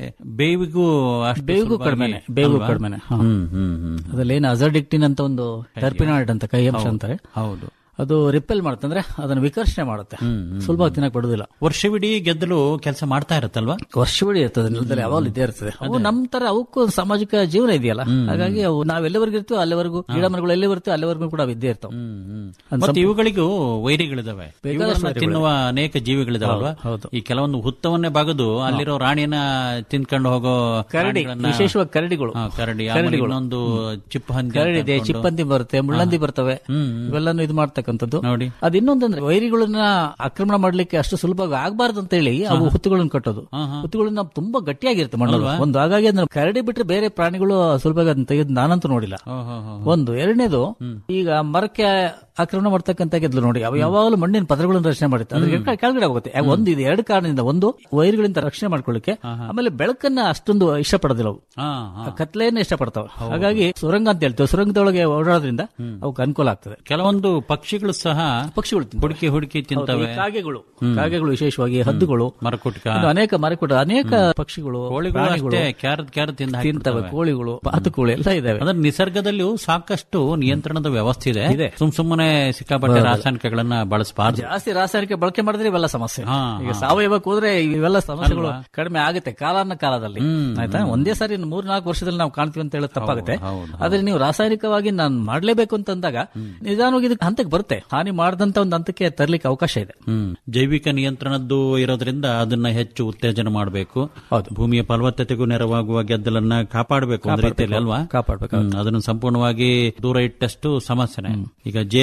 J: ಬೇವಿಗೂ ಅಷ್ಟು
K: ಬೇವಿಗೂ
J: ಸುಲಭವಾಗಿ
K: ಕಡಿಮೆನೆ ಬೇವಿಗೂ
J: ಅಲ್ವಾ?
K: ಕಡಿಮೆನೆ ಹಾ.
J: ಹ್ಮ್ ಹ್ಮ್ ಹ್ಮ್
K: ಅದ್ರಲ್ಲಿ ಏನು ಅಜರ್ಡಿಕ್ಟಿನ್ ಅಂತ ಒಂದು ಟರ್ಪಿನಾಯ್ಡ್ ಅಂತ ಕೈ ಅಂಶ ಅಂತಾರೆ
J: ಹೌದು
K: ಅದು ರಿಪೆಲ್ ಮಾಡುತ್ತಂದ್ರೆ ಅದನ್ನು ವಿಕರ್ಷಣೆ ಮಾಡುತ್ತೆ ಸುಲಭವಾಗಿ ತಿನ್ನಕ್ ಬಿಡುದಿಲ್ಲ
J: ವರ್ಷವಿಡೀ ಗೆದ್ದಲು ಕೆಲಸ ಮಾಡ್ತಾ ಇರುತ್ತಲ್ವಾ
K: ವರ್ಷವಿಡೀ ಇರ್ತದೆ ನೆಲದಲ್ಲಿ ಯಾವಾಗಲೂ ಇದ್ದೇ ಇರ್ತದೆ ಅವು ನಮ್ ತರ ಅವಕ್ಕೂ ಒಂದು ಸಾಮಾಜಿಕ ಜೀವನ ಇದೆಯಲ್ಲ ಹಾಗಾಗಿ ಅವು ನಾವ್ ಎಲ್ಲಿವರೆಗೂ ಇರ್ತೀವೋ ಅಲ್ಲಿವರೆಗೂ ಗಿಡ ಮರಗಳು ಎಲ್ಲಿ ಬರ್ತೀವೋ ಅಲ್ಲಿವರೆಗೂ ಕೂಡ ಅವು ಇದ್ದೇ ಇರ್ತಾವ
J: ಮತ್ತೆ ಇವುಗಳಿಗೂ ವೈರಿಗಳಿದಾವೆ ಇವುಗಳನ್ನ ತಿನ್ನುವ ಅನೇಕ ಜೀವಿಗಳಿದಾವಲ್ವಾ
K: ಹೌದು.
J: ಈ ಕೆಲವೊಂದು ಹುತ್ತವನ್ನೇ ಬಗದು ಅಲ್ಲಿರೋ ರಾಣಿಯನ್ನ ತಿನ್ಕೊಂಡು ಹೋಗೋ
K: ಕರಡಿ
J: ಪ್ರಾಣಿಗಳನ್ನ-
K: ವಿಶೇಷವಾಗಿ ಕರಡಿಗಳು
J: ಹಾ, ಕರಡಿ ಆಮೇಲೆ
K: ಕರಡಿಗಳು.
J: ಇನ್ನೊಂದು ಚಿಪ್ಪು ಹಂದಿ
K: ಕರಡಿ
J: ಅಂತ
K: ಇದೆ
J: ಅನ್ಕೊಂಡು.
K: ಚಿಪ್ಪಂದಿ ಬರುತ್ತೆ ಮುಳ್ಳಂದಿ ಬರ್ತವೆ ಇವೆಲ್ಲಾನು ಇದು ಮಾಡ್ತಕ್ಕಂಥದ್ದು
J: ನೋಡಿ.
K: ಅದ್ ಇನ್ನೊಂದಂದ್ರೆ ವೈರಿಗಳನ್ನ ಆಕ್ರಮಣ ಮಾಡ್ಲಿಕ್ಕೆ ಅಷ್ಟು ಸುಲಭವಾಗಿ ಆಗ್ಬಾರ್ದು ಅಂತ ಹೇಳಿ ಅವು ಹುತ್ತುಗಳನ್ನು ಕಟ್ಟೋದು ಹುತ್ತುಗಳನ್ನ ತುಂಬಾ ಗಟ್ಟಿಯಾಗಿರುತ್ತೆ ಮಣ್ಣು ಒಂದು ಹಾಗಾಗಿ ಅದನ್ನ ಕರಡಿ ಬಿಟ್ರೆ ಬೇರೆ ಪ್ರಾಣಿಗಳು ಸುಲಭವಾಗಿ ಅದನ್ನ ತೆಗೆದು ನಾನಂತೂ ನೋಡಿಲ್ಲ
J: ಓಹೋ, ಹೋ.
K: ಒಂದು ಎರಡನೇದು ಈಗ ಮರಕ್ಕೆ ಆಕ್ರಮಣ ಮಾಡ್ತಕ್ಕಂತ ಗೆದ್ಲು ನೋಡಿ ಅವು ಯಾವಾಗಲೂ ಮಣ್ಣಿನ ಪದರಗಳನ್ನು ರಚನೆ ಮಾಡುತ್ತೆ ಅದ್ರ ಕೆಳ- ಕೆಳಗಡೆ ಹೋಗುತ್ತೆ ಯಾಕೆ ಒಂದು ಇದು ಎರಡು ಕಾರಣದಿಂದ ಒಂದು ವೈರ್ಗಳಿಂದ ರಕ್ಷಣೆ ಮಾಡ್ಕೊಳ್ಳಿಕ್ಕೆ ಆಮೇಲೆ ಬೆಳಕನ್ನ ಅಷ್ಟೊಂದು ಇಷ್ಟಪಡೋದಿಲ್ಲ ಅವು
J: ಹಾ,
K: ಆ ಕತ್ಲೆಯನ್ನ ಇಷ್ಟಪಡ್ತಾವೆ ಹಾಗಾಗಿ ಸುರಂಗ ಅಂತ ಹೇಳ್ತೇವೆ ಸುರಂಗದೊಳಗೆ ಓಡಾಡೋದ್ರಿಂದ ಅವಕ್ಕೆ ಅನುಕೂಲ ಆಗ್ತದೆ
J: ಕೆಲವೊಂದು ಪಕ್ಷಿಗಳು ಸಹ
K: ಪಕ್ಷಿಗಳು ತಿಂತವೆ.
J: ಹುಡುಕಿ ಹುಡುಕಿ ತಿಂತವೆ
K: ಈ ಕಾಗೆಗಳು ಕಾಗೆಗಳು ವಿಶೇಷವಾಗಿ ಹದ್ದುಗಳು
J: ಮರಕುಟ್ಕ
K: ಇನ್ನು ಅನೇಕ ಮರಕುಟ ಅನೇಕ ಪಕ್ಷಿಗಳು
J: ಕೋಳಿಗಳು
K: ಪ್ರಾಣಿಗಳು
J: ಅಷ್ಟೇ ಕ್ಯಾರತ್ ಕ್ಯಾರತ್ ತಿಂದ
K: ತಿಂತವೆ ಕೋಳಿಗಳು ಬಾತುಕೋಳಿ ಎಲ್ಲ ಇದಾವೆ
J: ಅಂದ್ರೆ ನಿಸರ್ಗದಲ್ಲಿಯೂ ಸಾಕಷ್ಟು ನಿಯಂತ್ರಣದ ವ್ಯವಸ್ಥೆ ಇದೆ
K: ಇದೆ.
J: ಸುಮ್ ಸುಮ್ಮನೆ ಸಿಕ್ಕಾಪಟ್ಟೆ ರಾಸಾಯನಿಕಗಳನ್ನ ಬಳಸಬಾರ್ದು
K: ಜಾಸ್ತಿ ರಾಸಾಯನಿಕ ಬಳಕೆ ಮಾಡಿದ್ರೆ ಇವೆಲ್ಲ ಸಮಸ್ಯೆ
J: ಹಾ,
K: ಈಗ ಸಾವಯವಕ್ಕೆ ಹೋದ್ರೆ ಇವೆಲ್ಲ ಸಮಸ್ಯೆಗಳು ಕಡಿಮೆ ಆಗುತ್ತೆ ಕಾಲಾನ ಕಾಲದಲ್ಲಿ
J: ಹ್ಮ್,
K: ಆಯ್ತಾ ಒಂದೇ ಸಾರಿ ಮೂರ್ ನಾಲ್ಕು ವರ್ಷದಲ್ಲಿ ನಾವು ಕಾಣ್ತೀವಿ ಅಂತ ಹೇಳೋದು ತಪ್ಪಾಗುತ್ತೆ
J: ಹೌದು,
K: ಆದ್ರೆ ನೀವು ರಾಸಾಯನಿಕವಾಗಿ ನಾನು ಮಾಡ್ಲೇಬೇಕು ಅಂತಂದಾಗ ನಿಧಾನವಾಗಿ ಇದಕ್ಕೆ ಹಂತಕ್ಕೆ ಬರುತ್ತೆ ಹಾನಿ ಮಾಡದಂತ ಒಂದು ಹಂತಕ್ಕೆ ತರ್ಲಿಕ್ಕೆ ಅವಕಾಶ ಇದೆ
J: ಹ್ಮ್ ಜೈವಿಕ ನಿಯಂತ್ರಣದ್ದು ಇರೋದ್ರಿಂದ ಅದನ್ನ ಹೆಚ್ಚು ಉತ್ತೇಜನ ಮಾಡಬೇಕು
K: ಹೌದು.
J: ಭೂಮಿಯ ಫಲವತ್ತತೆಗೂ ನೆರವಾಗುವ ಗೆದ್ದಲನ್ನ ಕಾಪಾಡಬೇಕು ಒಂದ್ ರೀತಿಯಲ್ಲಿ ಅಲ್ವಾ
K: ಕಾಪಾಡ್ಬೇಕು.
J: ಹ್ಮ್, ಅದನ್ನು ಸಂಪೂರ್ಣವಾಗಿ ದೂರ ಇಟ್ಟಷ್ಟು ಸಮಸ್ಯೆನೆ ಈಗ ಜೇನು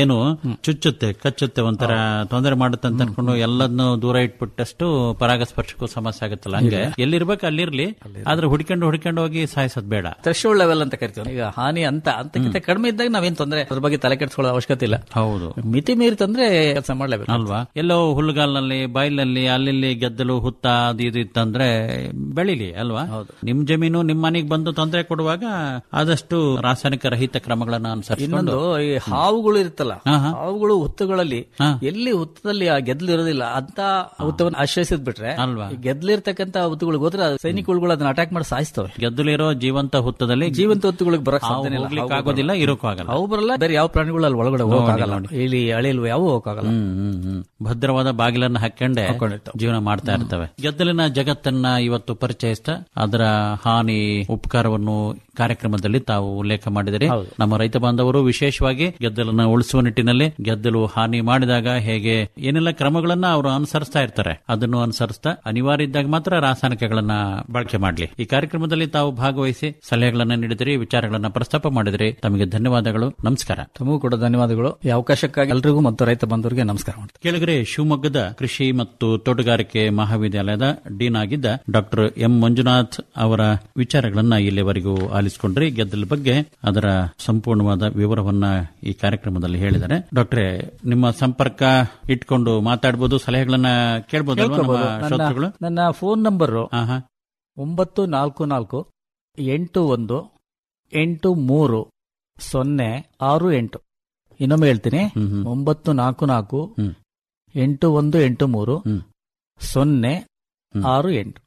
J: ಏನು ಚುಚ್ಚುತ್ತೆ ಕಚ್ಚುತ್ತೆ ಒಂಥರ ತೊಂದರೆ ಮಾಡುತ್ತೆ ಅಂತ ಅನ್ಕೊಂಡು ಎಲ್ಲದನ್ನು ದೂರ ಇಟ್ಬಿಟ್ಟಷ್ಟು ಪರಾಗಸ್ಪರ್ಶಕ್ಕೂ ಸಮಸ್ಯೆ ಆಗುತ್ತಲ್ಲ ಹಂಗೆ ಎಲ್ಲಿರ್ಬೇಕು ಅಲ್ಲಿರ್ಲಿ ಆದ್ರೆ ಹುಡ್ಕೊಂಡು ಹುಡ್ಕೊಂಡು ಹೋಗಿ ಸಾಯಿಸೋದ್ ಬೇಡ
K: ಥ್ರೆಶೋಲ್ಡ್ ಲೆವೆಲ್ ಅಂತ ಕರಿತೀವಿ ಈಗ ಹಾನಿ ಅಂತ ಅಂತಕ್ಕಿಂತ ಕಡಿಮೆ ಇದ್ದಾಗ ನಾವೇನ್ ತೊಂದರೆ ಅದ್ರ ಬಗ್ಗೆ ತಲೆ ಕೆಡಿಸ್ಕೊಳ್ಳೋ ಅವಶ್ಯಕತೆ ಇಲ್ಲ
J: ಹೌದು
K: ಮಿತಿ ಮೀರಿ ತಂದ್ರೆ ಕೆಲಸ ಮಾಡ್ಲೇಬೇಕು
J: ಅಲ್ವಾ ಎಲ್ಲೋ ಹುಲ್ಲುಗಾಲ್ನಲ್ಲಿ ಬಯಲಲ್ಲಿ ಅಲ್ಲಿ ಗೆದ್ದಲು ಹುತ್ತ ಅದು ಇದು ಇತ್ತಂದ್ರೆ ಬೆಳಿಲಿ ಅಲ್ವಾ ನಿಮ್ ಜಮೀನು ನಿಮ್ ಮನೆಗೆ ಬಂದು ತೊಂದರೆ ಕೊಡುವಾಗ ಆದಷ್ಟು ರಾಸಾಯನಿಕ ರಹಿತ ಕ್ರಮಗಳನ್ನ ಅನುಸರಿಸಿಕೊಂಡು
K: ಇನ್ನೊಂದು ಈ ಹಾವುಗಳು ಇರುತ್ತಲ್ಲ
J: ಹಾ, ಹಾ.
K: ಹಾವುಗಳು ಹುತ್ತಗಳಲ್ಲಿ
J: ಹಾ.
K: ಎಲ್ಲಿ ಹುತ್ತದಲ್ಲಿ ಆ ಗೆದ್ಲು ಇರೋದಿಲ್ಲ ಅಂತ ಹುತ್ತವನ್ನು ಆಶ್ರಯಿಸಿದ್ ಬಿಟ್ರೆ
J: ಅಲ್ವಾ?
K: ಈ ಗೆದ್ಲಿರ್ತಕ್ಕಂತ ಹುತ್ತಗಳಿಗೆ ಹೋದ್ರೆ ಅದು ಸೈನಿಕಗಳು ಅದನ್ನ ಅಟ್ಯಾಕ್ ಮಾಡಿ ಸಾಯಿಸ್ತವೆ
J: ಗೆದ್ದಲಿರೋ ಜೀವಂತ ಹುತ್ತದಲ್ಲಿ
K: ಜೀವಂತ ಹುತ್ತಗಳಿಗೆ ಬರಕ್
J: ಹಾವು
K: ಸಾಧ್ಯನೇ ಇಲ್ಲ.
J: ಹೋಗ್ಲಿಕ್ಕೆ
K: ಹಾವು
J: ಆಗೋದಿಲ್ಲ
K: ಬರಲ್ಲ.
J: ಇರೋಕ್ಕೂ ಆಗಲ್ಲ
K: ಅವು ಬರಲ್ಲ ಬೇರೆ ಯಾವ ಪ್ರಾಣಿಗಳು ಅಲ್ಲಿ ಒಳಗಡೆ ಹೋಗಕ್ಕಾಗಲ್ಲ
J: ನೋಡಿ.
K: ಇಲ್ಲಿ ಅಳಿಲ್ವ ಯಾವ ಹೋಗಕ್ಕಾಗಲ್ಲ
J: ಹ್ಮ್, ಹ್ಮ್, ಹ್ಮ್. ಭದ್ರವಾದ ಬಾಗಿಲನ್ನ ಹಾಕೊಂಡೆ ಜೀವನ ಮಾಡ್ತಾ ಇರ್ತವೆ ಗೆದ್ದಲಿನ ಜಗತ್ತನ್ನ ಇವತ್ತು ಪರಿಚಯಿಸ್ತಾ ಅದರ ಹಾನಿ ಉಪಕಾರವನ್ನು ಕಾರ್ಯಕ್ರಮದಲ್ಲಿ ತಾವು ಉಲ್ಲೇಖ ಮಾಡಿದರೆ ನಮ್ಮ ರೈತ ಬಾಂಧವರು ವಿಶೇಷವಾಗಿ ಗೆದ್ದಲನ್ನ ಉಳಿಸುವ ನಿಟ್ಟಿನಲ್ಲಿ ಗೆದ್ದಲು ಹಾನಿ ಮಾಡಿದಾಗ ಹೇಗೆ ಏನೆಲ್ಲ ಕ್ರಮಗಳನ್ನ ಅವರು ಅನುಸರಿಸ್ತಾ ಇರ್ತಾರೆ ಅದನ್ನು ಅನುಸರಿಸ್ತಾ ಅನಿವಾರ್ಯ ಇದ್ದಾಗ ಮಾತ್ರ ರಾಸಾಯನಿಕಗಳನ್ನ ಬಳಕೆ ಮಾಡಲಿ ಈ ಕಾರ್ಯಕ್ರಮದಲ್ಲಿ ತಾವು ಭಾಗವಹಿಸಿ ಸಲಹೆಗಳನ್ನ ನೀಡಿದಿರಿ ವಿಚಾರಗಳನ್ನ ಪ್ರಸ್ತಾಪ ಮಾಡಿದಿರಿ ತಮಗೆ ಧನ್ಯವಾದಗಳು ನಮಸ್ಕಾರ
K: ತಮಗೂ ಕೂಡ ಧನ್ಯವಾದಗಳು ಈ ಅವಕಾಶಕ್ಕಾಗಿ ಎಲ್ರಿಗೂ ಮತ್ತು ರೈತ ಬಂಧುವರಿಗೆ ನಮಸ್ಕಾರ ಮಾಡ್ತೀನಿ
J: ಕೆಳಗರೆ ಶಿವಮೊಗ್ಗದ ಕೃಷಿ ಮತ್ತು ತೋಟಗಾರಿಕೆ ಮಹಾವಿದ್ಯಾಲಯದ ಡೀನ್ ಆಗಿದ್ದ ಡಾಕ್ಟರ್ ಎಂ ಮಂಜುನಾಥ್ ಅವರ ವಿಚಾರಗಳನ್ನ ಇಲ್ಲಿವರೆಗೂ ಆಲಿಸಿಕೊಂಡ್ರಿ ಗೆದ್ದಲ ಬಗ್ಗೆ ಅದರ ಸಂಪೂರ್ಣವಾದ ವಿವರವನ್ನ ಈ ಕಾರ್ಯಕ್ರಮದಲ್ಲಿ ಹೇಳಿದ್ದಾರೆ ಡಾಕ್ಟ್ರೆ ನಿಮ್ಮ ಸಂಪರ್ಕ ಇಟ್ಕೊಂಡು ಮಾತಾಡಬಹುದು ಸಲಹೆಗಳನ್ನ ಕೇಳಬಹುದು
K: ಕೇಳ್ಕೊಬೋದು.
J: ಶ್ರೋತೃಗಳು
K: ನನ್ನ- ನನ್ನ ಫೋನ್ ನಂಬರ್
J: ಹಾ ಹಾ
K: ಒಂಬತ್ತು ನಾಲ್ಕು ನಾಲ್ಕು ಎಂಟು ಒಂದು ಎಂಟು ಮೂರು ಸೊನ್ನೆ ಆರು ಎಂಟು ಇನ್ನೊಮ್ಮೆ ಹೇಳ್ತೀನಿ
J: ಹ್ಮ್, ಹ್ಮ್.
K: ಒಂಬತ್ತು ನಾಲ್ಕು ನಾಲ್ಕು
J: ಹ್ಮ್.
K: ಎಂಟು ಒಂದು ಎಂಟು ಮೂರು
J: ಹ್ಮ್.
K: ಸೊನ್ನೆ
J: ಹ್ಮ್.
K: ಆರು ಎಂಟು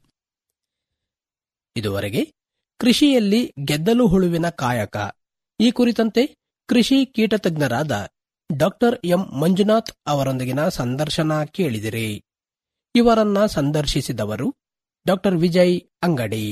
I: ಇದುವರೆಗೆ ಕೃಷಿಯಲ್ಲಿ ಗೆದ್ದಲು ಹುಳುವಿನ ಕಾಯಕ ಈ ಕುರಿತಂತೆ ಕೃಷಿ ಕೀಟತಜ್ಞರಾದ ಡಾಕ್ಟರ್ ಎಂ ಮಂಜುನಾಥ್ ಅವರೊಂದಿಗಿನ ಸಂದರ್ಶನ ಕೇಳಿದಿರಿ ಇವರನ್ನ ಸಂದರ್ಶಿಸಿದವರು ಡಾಕ್ಟರ್ ವಿಜಯ್ ಅಂಗಡಿ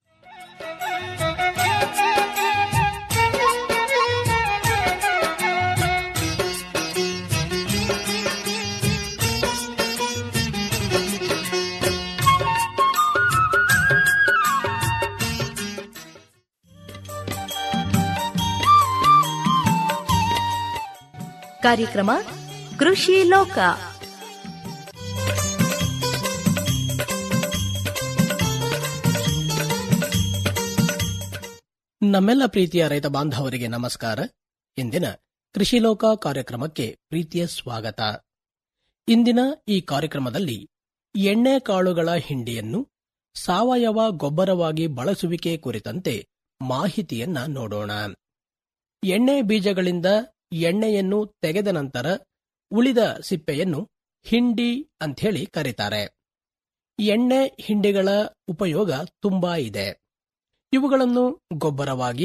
L: ಕಾರ್ಯಕ್ರಮ ಕೃಷಿ ಲೋಕ
I: ನಮ್ಮೆಲ್ಲ ಪ್ರೀತಿಯ ರೈತ ಬಾಂಧವರಿಗೆ ನಮಸ್ಕಾರ ಇಂದಿನ ಕೃಷಿ ಲೋಕ ಕಾರ್ಯಕ್ರಮಕ್ಕೆ ಪ್ರೀತಿಯ ಸ್ವಾಗತ ಇಂದಿನ ಈ ಕಾರ್ಯಕ್ರಮದಲ್ಲಿ ಎಣ್ಣೆ ಕಾಳುಗಳ ಹಿಂಡಿಯನ್ನು ಸಾವಯವ ಗೊಬ್ಬರವಾಗಿ ಬಳಸುವಿಕೆ ಕುರಿತಂತೆ ಮಾಹಿತಿಯನ್ನ ನೋಡೋಣ ಎಣ್ಣೆ ಬೀಜಗಳಿಂದ ಎಣ್ಣೆಯನ್ನು ತೆಗೆದ ನಂತರ ಉಳಿದ ಸಿಪ್ಪೆಯನ್ನು ಹಿಂಡಿ ಅಂಥೇಳಿ ಕರೀತಾರೆ ಎಣ್ಣೆ ಹಿಂಡಿಗಳ ಉಪಯೋಗ ತುಂಬಾ ಇದೆ ಇವುಗಳನ್ನು ಗೊಬ್ಬರವಾಗಿ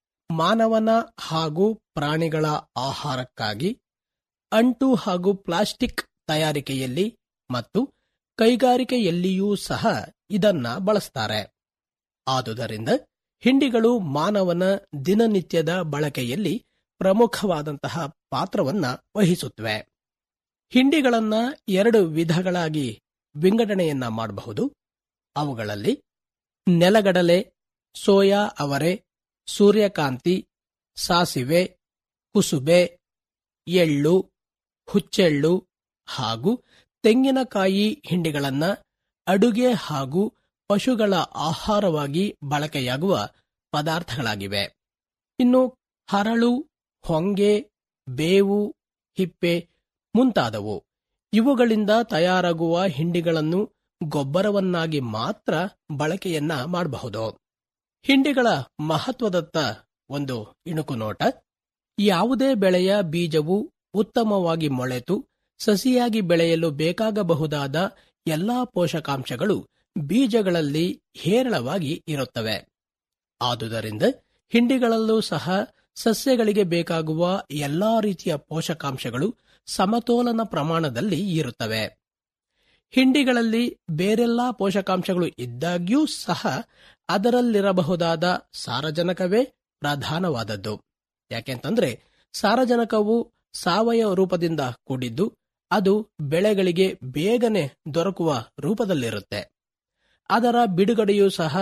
I: ಮಾನವನ ಹಾಗೂ ಪ್ರಾಣಿಗಳ ಆಹಾರಕ್ಕಾಗಿ ಅಂಟು ಹಾಗೂ ಪ್ಲಾಸ್ಟಿಕ್ ತಯಾರಿಕೆಯಲ್ಲಿ ಮತ್ತು ಕೈಗಾರಿಕೆಯಲ್ಲಿಯೂ ಸಹ ಇದನ್ನ ಬಳಸ್ತಾರೆ ಆದುದರಿಂದ ಹಿಂಡಿಗಳು ಮಾನವನ ದಿನನಿತ್ಯದ ಬಳಕೆಯಲ್ಲಿ ಪ್ರಮುಖವಾದಂತಹ ಪಾತ್ರವನ್ನ ವಹಿಸುತ್ತವೆ ಹಿಂಡಿಗಳನ್ನ ಎರಡು ವಿಧಗಳಾಗಿ ವಿಂಗಡಣೆಯನ್ನ ಮಾಡಬಹುದು ಅವುಗಳಲ್ಲಿ ನೆಲಗಡಲೆ ಸೋಯಾ ಅವರೆ ಸೂರ್ಯಕಾಂತಿ ಸಾಸಿವೆ ಕುಸುಬೆ ಎಳ್ಳು ಹುಚ್ಚೆಳ್ಳು ಹಾಗೂ ತೆಂಗಿನಕಾಯಿ ಹಿಂಡಿಗಳನ್ನ ಅಡುಗೆ ಹಾಗೂ ಪಶುಗಳ ಆಹಾರವಾಗಿ ಬಳಕೆಯಾಗುವ ಪದಾರ್ಥಗಳಾಗಿವೆ ಇನ್ನು ಹರಳು ಹೊಂಗೆ ಬೇವು ಹಿಪ್ಪೆ ಮುಂತಾದವು ಇವುಗಳಿಂದ ತಯಾರಾಗುವ ಹಿಂಡಿಗಳನ್ನು ಗೊಬ್ಬರವನ್ನಾಗಿ ಮಾತ್ರ ಬಳಕೆಯನ್ನ ಮಾಡಬಹುದು ಹಿಂಡಿಗಳ ಮಹತ್ವದತ್ತ ಒಂದು ಇಣುಕು ನೋಟ ಯಾವುದೇ ಬೆಳೆಯ ಬೀಜವು ಉತ್ತಮವಾಗಿ ಮೊಳೆತು ಸಸಿಯಾಗಿ ಬೆಳೆಯಲು ಬೇಕಾಗಬಹುದಾದ ಎಲ್ಲಾ ಪೋಷಕಾಂಶಗಳು ಬೀಜಗಳಲ್ಲಿ ಹೇರಳವಾಗಿ ಇರುತ್ತವೆ ಆದುದರಿಂದ ಹಿಂಡಿಗಳಲ್ಲೂ ಸಹ ಸಸ್ಯಗಳಿಗೆ ಬೇಕಾಗುವ ಎಲ್ಲಾ ರೀತಿಯ ಪೋಷಕಾಂಶಗಳು ಸಮತೋಲನ ಪ್ರಮಾಣದಲ್ಲಿ ಇರುತ್ತವೆ ಹಿಂಡಿಗಳಲ್ಲಿ ಬೇರೆಲ್ಲಾ ಪೋಷಕಾಂಶಗಳು ಇದ್ದಾಗ್ಯೂ ಸಹ ಅದರಲ್ಲಿರಬಹುದಾದ ಸಾರಜನಕವೇ ಪ್ರಧಾನವಾದದ್ದು ಯಾಕೆಂತಂದ್ರೆ ಸಾರಜನಕವು ಸಾವಯವ ರೂಪದಿಂದ ಕೂಡಿದ್ದು ಅದು ಬೆಳೆಗಳಿಗೆ ಬೇಗನೆ ದೊರಕುವ ರೂಪದಲ್ಲಿರುತ್ತೆ ಅದರ ಬಿಡುಗಡೆಯೂ ಸಹ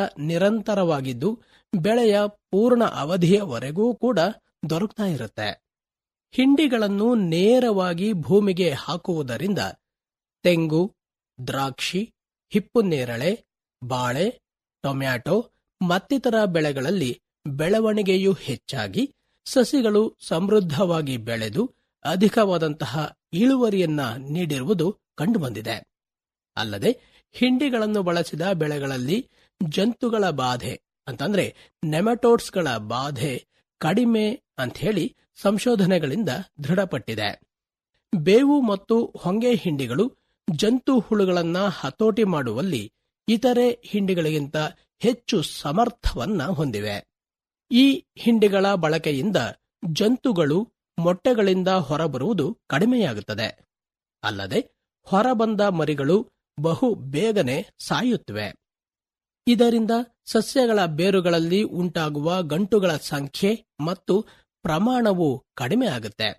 I: ನಿರಂತರವಾಗಿದ್ದು ಬೆಳೆಯ ಪೂರ್ಣ ಅವಧಿಯವರೆಗೂ ಕೂಡ ದೊರಕ್ತಾ ಇರುತ್ತೆ ಹಿಂಡಿಗಳನ್ನು ನೇರವಾಗಿ ಭೂಮಿಗೆ ಹಾಕುವುದರಿಂದ ತೆಂಗು ದ್ರಾಕ್ಷಿ ಹಿಪ್ಪುನೇರಳೆ ಬಾಳೆ ಟೊಮ್ಯಾಟೊ ಮತ್ತಿತರ ಬೆಳೆಗಳಲ್ಲಿ ಬೆಳವಣಿಗೆಯು ಹೆಚ್ಚಾಗಿ ಸಸಿಗಳು ಸಮೃದ್ಧವಾಗಿ ಬೆಳೆದು ಅಧಿಕವಾದಂತಹ ಇಳುವರಿಯನ್ನ ನೀಡಿರುವುದು ಕಂಡುಬಂದಿದೆ ಅಲ್ಲದೆ ಹಿಂಡಿಗಳನ್ನು ಬಳಸಿದ ಬೆಳೆಗಳಲ್ಲಿ ಜಂತುಗಳ ಬಾಧೆ ಅಂತಂದ್ರೆ ನೆಮಟೋಡ್ಸ್ಗಳ ಬಾಧೆ ಕಡಿಮೆ ಅಂತ ಹೇಳಿ ಸಂಶೋಧನೆಗಳಿಂದ ದೃಢಪಟ್ಟಿದೆ ಬೇವು ಮತ್ತು ಹೊಂಗೆ ಹಿಂಡಿಗಳು ಜಂತು ಹುಳುಗಳನ್ನ ಹತೋಟಿ ಮಾಡುವಲ್ಲಿ ಇತರೆ ಹಿಂಡಿಗಳಿಗಿಂತ ಹೆಚ್ಚು ಸಮರ್ಥವನ್ನ ಹೊಂದಿವೆ ಈ ಹಿಂಡಿಗಳ ಬಳಕೆಯಿಂದ ಜಂತುಗಳು ಮೊಟ್ಟೆಗಳಿಂದ ಹೊರಬರುವುದು ಕಡಿಮೆಯಾಗುತ್ತದೆ ಅಲ್ಲದೆ ಹೊರಬಂದ ಮರಿಗಳು ಬಹು ಬೇಗನೆ ಸಾಯುತ್ತವೆ ಇದರಿಂದ ಸಸ್ಯಗಳ ಬೇರುಗಳಲ್ಲಿ ಉಂಟಾಗುವ ಗಂಟುಗಳ ಸಂಖ್ಯೆ ಮತ್ತು ಪ್ರಮಾಣವು ಕಡಿಮೆ ಆಗುತ್ತೆ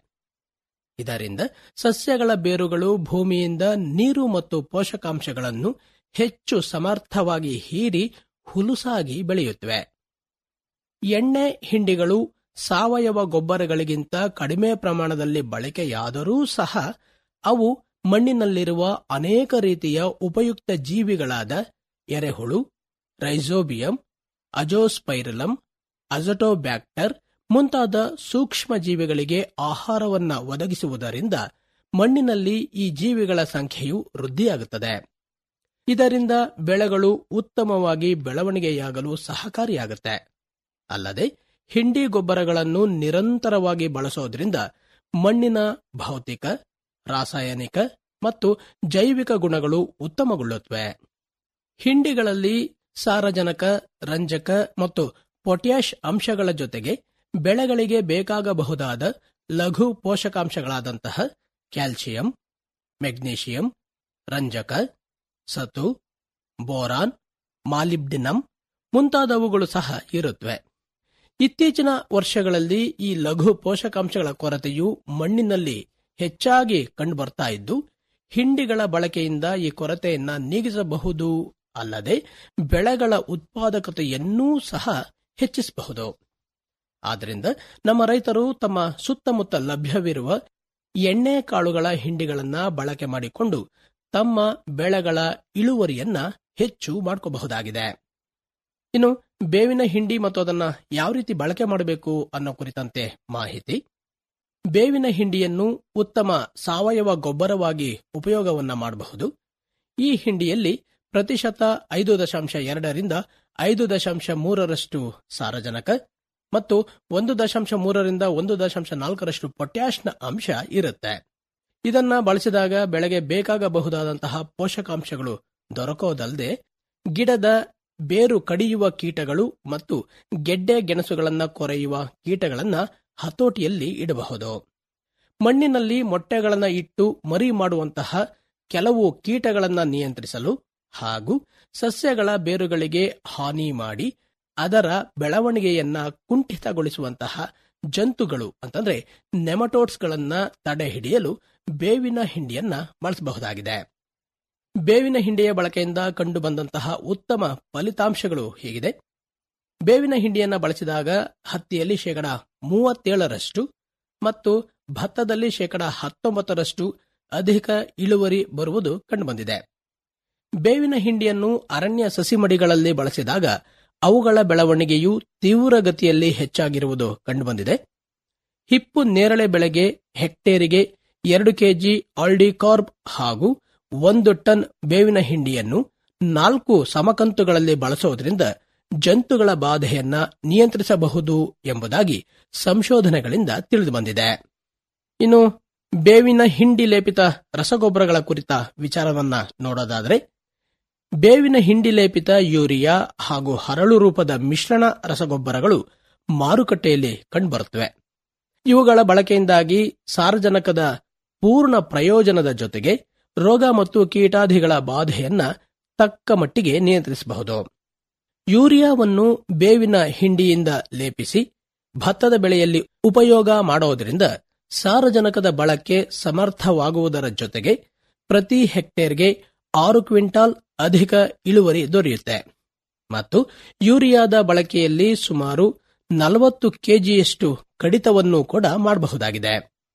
I: ಇದರಿಂದ ಸಸ್ಯಗಳ ಬೇರುಗಳು ಭೂಮಿಯಿಂದ ನೀರು ಮತ್ತು ಪೋಷಕಾಂಶಗಳನ್ನು ಹೆಚ್ಚು ಸಮರ್ಥವಾಗಿ ಹೀರಿ ಹುಲುಸಾಗಿ ಬೆಳೆಯುತ್ತವೆ ಎಣ್ಣೆ ಹಿಂಡಿಗಳು ಸಾವಯವ ಗೊಬ್ಬರಗಳಿಗಿಂತ ಕಡಿಮೆ ಪ್ರಮಾಣದಲ್ಲಿ ಬಳಕೆಯಾದರೂ ಸಹ ಅವು ಮಣ್ಣಿನಲ್ಲಿರುವ ಅನೇಕ ರೀತಿಯ ಉಪಯುಕ್ತ ಜೀವಿಗಳಾದ ಎರೆಹುಳು ರೈಸೋಬಿಯಂ ಅಜೋಸ್ಪೈರಲಂ ಅಜಟೋಬ್ಯಾಕ್ಟರ್ ಮುಂತಾದ ಸೂಕ್ಷ್ಮ ಜೀವಿಗಳಿಗೆ ಆಹಾರವನ್ನ ಒದಗಿಸುವುದರಿಂದ ಮಣ್ಣಿನಲ್ಲಿ ಈ ಜೀವಿಗಳ ಸಂಖ್ಯೆಯು ವೃದ್ಧಿಯಾಗುತ್ತದೆ ಇದರಿಂದ ಬೆಳೆಗಳು ಉತ್ತಮವಾಗಿ ಬೆಳವಣಿಗೆಯಾಗಲು ಸಹಕಾರಿಯಾಗುತ್ತೆ ಅಲ್ಲದೆ ಹಿಂಡಿ ಗೊಬ್ಬರಗಳನ್ನು ನಿರಂತರವಾಗಿ ಬಳಸೋದ್ರಿಂದ ಮಣ್ಣಿನ ಭೌತಿಕ ರಾಸಾಯನಿಕ ಮತ್ತು ಜೈವಿಕ ಗುಣಗಳು ಉತ್ತಮಗೊಳ್ಳುತ್ತವೆ ಹಿಂಡಿಗಳಲ್ಲಿ ಸಾರಜನಕ ರಂಜಕ ಮತ್ತು ಪೊಟ್ಯಾಷ್ ಅಂಶಗಳ ಜೊತೆಗೆ ಬೆಳೆಗಳಿಗೆ ಬೇಕಾಗಬಹುದಾದ ಲಘು ಪೋಷಕಾಂಶಗಳಾದಂತಹ ಕ್ಯಾಲ್ಸಿಯಂ ಮೆಗ್ನೀಷಿಯಂ ರಂಜಕ ಸತು ಬೋರಾನ್ ಮಾಲಿಬ್ಡಿನಂ ಮುಂತಾದವುಗಳು ಸಹ ಇರುತ್ತವೆ ಇತ್ತೀಚಿನ ವರ್ಷಗಳಲ್ಲಿ ಈ ಲಘು ಪೋಷಕಾಂಶಗಳ ಕೊರತೆಯು ಮಣ್ಣಿನಲ್ಲಿ ಹೆಚ್ಚಾಗಿ ಕಂಡುಬರ್ತಾ ಇದ್ದು ಹಿಂಡಿಗಳ ಬಳಕೆಯಿಂದ ಈ ಕೊರತೆಯನ್ನ ನೀಗಿಸಬಹುದು ಅಲ್ಲದೆ ಬೆಳೆಗಳ ಉತ್ಪಾದಕತೆಯನ್ನೂ ಸಹ ಹೆಚ್ಚಿಸಬಹುದು ಆದ್ದರಿಂದ ನಮ್ಮ ರೈತರು ತಮ್ಮ ಸುತ್ತಮುತ್ತ ಲಭ್ಯವಿರುವ ಎಣ್ಣೆ ಕಾಳುಗಳ ಹಿಂಡಿಗಳನ್ನ ಬಳಕೆ ಮಾಡಿಕೊಂಡು ತಮ್ಮ ಬೆಳೆಗಳ ಇಳುವರಿಯನ್ನ ಹೆಚ್ಚು ಮಾಡ್ಕೋಬಹುದಾಗಿದೆ ಇನ್ನು ಬೇವಿನ ಹಿಂಡಿ ಮತ್ತು ಅದನ್ನ ಯಾವ ರೀತಿ ಬಳಕೆ ಮಾಡಬೇಕು ಅನ್ನೋ ಕುರಿತಂತೆ ಮಾಹಿತಿ ಬೇವಿನ ಹಿಂಡಿಯನ್ನು ಉತ್ತಮ ಸಾವಯವ ಗೊಬ್ಬರವಾಗಿ ಉಪಯೋಗವನ್ನ ಮಾಡಬಹುದು ಈ ಹಿಂಡಿಯಲ್ಲಿ ಪ್ರತಿಶತ ಐದು ದಶಾಂಶ ಎರಡರಿಂದ ಐದು ದಶಾಂಶ ಮೂರರಷ್ಟು ಸಾರಜನಕ ಮತ್ತು ಒಂದು ದಶಾಂಶ ಮೂರರಿಂದ ಒಂದು ದಶಾಂಶ ನಾಲ್ಕರಷ್ಟು ಪೊಟ್ಯಾಷ್ನ ಅಂಶ ಇರುತ್ತೆ ಇದನ್ನ ಬಳಸಿದಾಗ ಬೆಳೆಗೆ ಬೇಕಾಗಬಹುದಾದಂತಹ ಪೋಷಕಾಂಶಗಳು ದೊರಕೋದಲ್ಲದೆ ಗಿಡದ ಬೇರು ಕಡಿಯುವ ಕೀಟಗಳು ಮತ್ತು ಗೆಡ್ಡೆ ಗೆಣಸುಗಳನ್ನ ಕೊರೆಯುವ ಕೀಟಗಳನ್ನ ಹತೋಟಿಯಲ್ಲಿ ಇಡಬಹುದು ಮಣ್ಣಿನಲ್ಲಿ ಮೊಟ್ಟೆಗಳನ್ನ ಇಟ್ಟು ಮರಿ ಮಾಡುವಂತಹ ಕೆಲವು ಕೀಟಗಳನ್ನ ನಿಯಂತ್ರಿಸಲು ಹಾಗೂ ಸಸ್ಯಗಳ ಬೇರುಗಳಿಗೆ ಹಾನಿ ಮಾಡಿ ಅದರ ಬೆಳವಣಿಗೆಯನ್ನ ಕುಂಠಿತಗೊಳಿಸುವಂತಹ ಜಂತುಗಳು ಅಂತಂದ್ರೆ ನೆಮಟೋಡ್ಸ್ಗಳನ್ನ ತಡೆ ಹಿಡಿಯಲು ಬೇವಿನ ಹಿಂಡಿಯನ್ನ ಬಳಸಬಹುದಾಗಿದೆ ಬೇವಿನ ಹಿಂಡಿಯ ಬಳಕೆಯಿಂದ ಕಂಡು ಬಂದಂತಹ ಉತ್ತಮ ಫಲಿತಾಂಶಗಳು ಹೀಗಿದೆ ಬೇವಿನ ಹಿಂಡಿಯನ್ನ ಬಳಸಿದಾಗ ಹತ್ತಿಯಲ್ಲಿ ಶೇಕಡ ಮೂವತ್ತೇಳರಷ್ಟು ಮತ್ತು ಭತ್ತದಲ್ಲಿ ಶೇಕಡ ಹತ್ತೊಂಬತ್ತರಷ್ಟು ಅಧಿಕ ಇಳುವರಿ ಬರುವುದು ಕಂಡುಬಂದಿದೆ ಬೇವಿನ ಹಿಂಡಿಯನ್ನು ಅರಣ್ಯ ಸಸಿಮಡಿಗಳಲ್ಲಿ ಬಳಸಿದಾಗ ಅವುಗಳ ಬೆಳವಣಿಗೆಯು ತೀವ್ರಗತಿಯಲ್ಲಿ ಹೆಚ್ಚಾಗಿರುವುದು ಕಂಡುಬಂದಿದೆ ಹಿಪ್ಪು ನೇರಳೆ ಬೆಳೆಗೆ ಹೆಕ್ಟೇರಿಗೆ ಎರಡು ಕೆಜಿ ಆಲ್ಡಿಕಾರ್ಬ್ ಹಾಗೂ ಒಂದು ಟನ್ ಬೇವಿನ ಹಿಂಡಿಯನ್ನು ನಾಲ್ಕು ಸಮಕಂತುಗಳಲ್ಲಿ ಬಳಸೋದ್ರಿಂದ ಜಂತುಗಳ ಬಾಧೆಯನ್ನ ನಿಯಂತ್ರಿಸಬಹುದು ಎಂಬುದಾಗಿ ಸಂಶೋಧನೆಗಳಿಂದ ತಿಳಿದುಬಂದಿದೆ ಇನ್ನು ಬೇವಿನ ಹಿಂಡಿ ಲೇಪಿತ ರಸಗೊಬ್ಬರಗಳ ಕುರಿತ ವಿಚಾರವನ್ನ ನೋಡೋದಾದರೆ ಬೇವಿನ ಹಿಂಡಿ ಲೇಪಿತ ಯೂರಿಯಾ ಹಾಗೂ ಹರಳು ರೂಪದ ಮಿಶ್ರಣ ರಸಗೊಬ್ಬರಗಳು ಮಾರುಕಟ್ಟೆಯಲ್ಲಿ ಕಂಡುಬರುತ್ತವೆ ಇವುಗಳ ಬಳಕೆಯಿಂದಾಗಿ ಸಾರಜನಕದ ಪೂರ್ಣ ಪ್ರಯೋಜನದ ಜೊತೆಗೆ ರೋಗ ಮತ್ತು ಕೀಟಾದಿಗಳ ಬಾಧೆಯನ್ನ ತಕ್ಕ ಮಟ್ಟಿಗೆ ನಿಯಂತ್ರಿಸಬಹುದು ಯೂರಿಯಾವನ್ನು ಬೇವಿನ ಹಿಂಡಿಯಿಂದ ಲೇಪಿಸಿ ಭತ್ತದ ಬೆಳೆಯಲ್ಲಿ ಉಪಯೋಗ ಮಾಡೋದರಿಂದ ಸಾರಜನಕದ ಬಳಕೆ ಸಮರ್ಥವಾಗುವುದರ ಜೊತೆಗೆ ಪ್ರತಿ ಹೆಕ್ಟೇರ್ಗೆ ಆರು ಕ್ವಿಂಟಾಲ್ ಅಧಿಕ ಇಳುವರಿ ದೊರೆಯುತ್ತೆ ಮತ್ತು ಯೂರಿಯಾದ ಬಳಕೆಯಲ್ಲಿ ಸುಮಾರು ನಲವತ್ತು ಕೆಜಿಯಷ್ಟು ಕಡಿತವನ್ನು ಕೂಡ ಮಾಡಬಹುದಾಗಿದೆ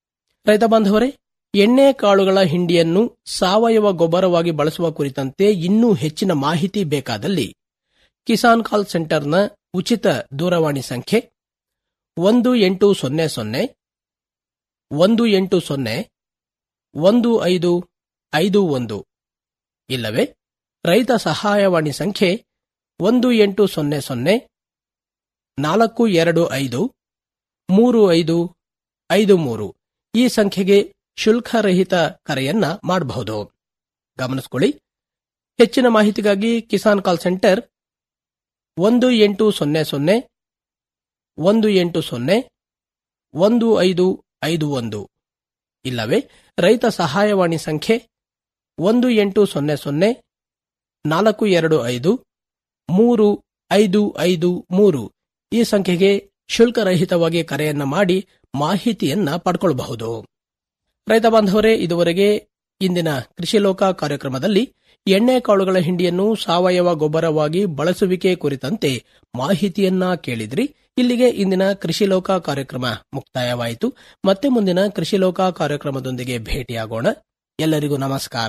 I: ರೈತ ಬಾಂಧವರೇ ಎಣ್ಣೆ ಕಾಳುಗಳ ಹಿಂಡಿಯನ್ನು ಸಾವಯವ ಗೊಬ್ಬರವಾಗಿ ಬಳಸುವ ಕುರಿತಂತೆ ಇನ್ನೂ ಹೆಚ್ಚಿನ ಮಾಹಿತಿ ಬೇಕಾದಲ್ಲಿ ಕಿಸಾನ್ ಕಾಲ್ ಸೆಂಟರ್ನ ಉಚಿತ ದೂರವಾಣಿ ಸಂಖ್ಯೆ ಒಂದು ಎಂಟು ಸೊನ್ನೆ ಸೊನ್ನೆ ಒಂದು ಎಂಟು ಸೊನ್ನೆ ಒಂದು ಐದು ಐದು ಒಂದು ಇಲ್ಲವೇ ರೈತ ಸಹಾಯವಾಣಿ ಸಂಖ್ಯೆ ಒಂದು ಎಂಟು ಸೊನ್ನೆ ಸೊನ್ನೆ ನಾಲ್ಕು ಎರಡು ಐದು ಮೂರು ಐದು ಐದು ಮೂರು ಈ ಸಂಖ್ಯೆಗೆ ಶುಲ್ಕರಹಿತ ಕರೆಯನ್ನ ಮಾಡಬಹುದು ಗಮನಿಸಿಕೊಳ್ಳಿ ಹೆಚ್ಚಿನ ಮಾಹಿತಿಗಾಗಿ ಕಿಸಾನ್ ಕಾಲ್ ಸೆಂಟರ್ ಒಂದು ಎಂಟು ಸೊನ್ನೆ ಸೊನ್ನೆ ಒಂದು ಎಂಟು ಸೊನ್ನೆ ಒಂದು ಐದು ಐದು ಒಂದು ಇಲ್ಲವೇ ರೈತ ಸಹಾಯವಾಣಿ ಸಂಖ್ಯೆ ಒಂದು ಎಂಟು ಸೊನ್ನೆ ಸೊನ್ನೆ ನಾಲ್ಕು ಎರಡು ಐದು ಮೂರು ಐದು ಐದು ಮೂರು ಈ ಸಂಖ್ಯೆಗೆ ಶುಲ್ಕರಹಿತವಾಗಿ ಕರೆಯನ್ನ ಮಾಡಿ ಮಾಹಿತಿಯನ್ನ ಪಡ್ಕೊಳ್ಳಬಹುದು ರೈತ ಬಾಂಧವರೇ ಇದುವರೆಗೆ ಇಂದಿನ ಕೃಷಿ ಲೋಕ ಕಾರ್ಯಕ್ರಮದಲ್ಲಿ ಎಣ್ಣೆ ಕಾಳುಗಳ ಹಿಂಡಿಯನ್ನು ಸಾವಯವ ಗೊಬ್ಬರವಾಗಿ ಬಳಸುವಿಕೆ ಕುರಿತಂತೆ ಮಾಹಿತಿಯನ್ನ ಕೇಳಿದ್ರಿ ಇಲ್ಲಿಗೆ ಇಂದಿನ ಕೃಷಿ ಲೋಕ ಕಾರ್ಯಕ್ರಮ ಮುಕ್ತಾಯವಾಯಿತು ಮತ್ತೆ ಮುಂದಿನ ಕೃಷಿ ಲೋಕ ಕಾರ್ಯಕ್ರಮದೊಂದಿಗೆ ಭೇಟಿಯಾಗೋಣ ಎಲ್ಲರಿಗೂ ನಮಸ್ಕಾರ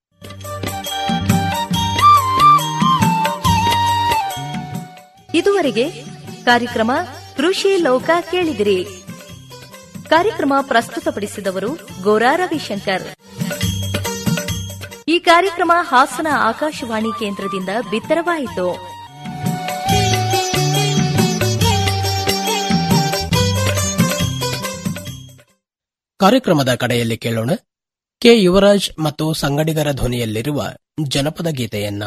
L: ಇದುವರೆಗೆ ಕಾರ್ಯಕ್ರಮ ಕೃಷಿ ಲೋಕ ಕೇಳಿದಿರಿ ಕಾರ್ಯಕ್ರಮ ಪ್ರಸ್ತುತಪಡಿಸಿದವರು ಗೋರಾ ರವಿಶಂಕರ್ ಈ ಕಾರ್ಯಕ್ರಮ ಹಾಸನ ಆಕಾಶವಾಣಿ ಕೇಂದ್ರದಿಂದ ಬಿತ್ತರವಾಯಿತು
I: ಕಾರ್ಯಕ್ರಮದ ಕಡೆಯಲ್ಲಿ ಕೇಳೋಣ ಕೆ ಯುವರಾಜ್ ಮತ್ತು ಸಂಗಡಿಗರ ಧ್ವನಿಯಲ್ಲಿರುವ ಜನಪದ ಗೀತೆಯನ್ನ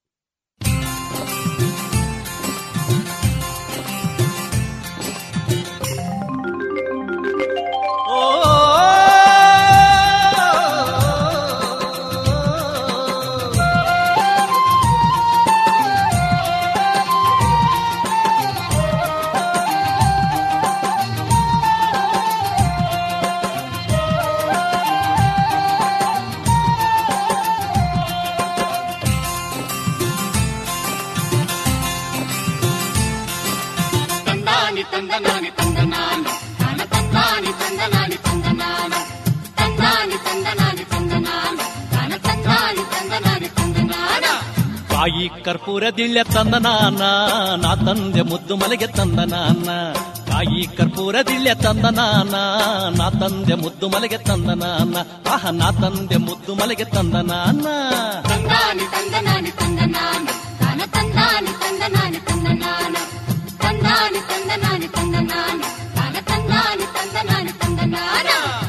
E: ತಂದಾನಿ ತಂದನಾನಿ ತಂದನಾನ ತಾನ ತಂದಾನಿ ತಂದನಾನಿ ತಂದನಾನ ತಂದಾನಿ ತಂದನಾನಿ ತಂದನಾನ ತಾನ ತಂದಾನಿ ತಂದನಾನಿ ತಂದನಾನ
M: ಕಾಯಿ ಕರ್ಪೂರ ದಿಳ್ಯ ತಂದ ನಾನ ನಾ ತಂದೆ ಮುದ್ದು ಮಲೆಗೆ ತಂದ ನಾನ ಕಾಯಿ ಕರ್ಪೂರ ದಿಳ್ಯ ತಂದ ನಾನ ನಾ ತಂದೆ ಮುದ್ದು ಮಲೆಗೆ ತಂದ ನಾನ ಆಹ ನಾ ತಂದೆ ಮುದ್ದು ಮಲೆಗೆ ತಂದ ನಾನ
E: ತಂದಾನಿ ತಂದನಾನಿ ತಂದನಾನ ತಾನ ತಂದಾನಿ ತಂದನಾನಿ ತಂದನಾನ ತಂದಾನಿ ತಂದನಾನಿ ತಂದನಾನ ತಾನ ತಂದಾನಿ ತಂದನಾನಿ ತಂದನಾನ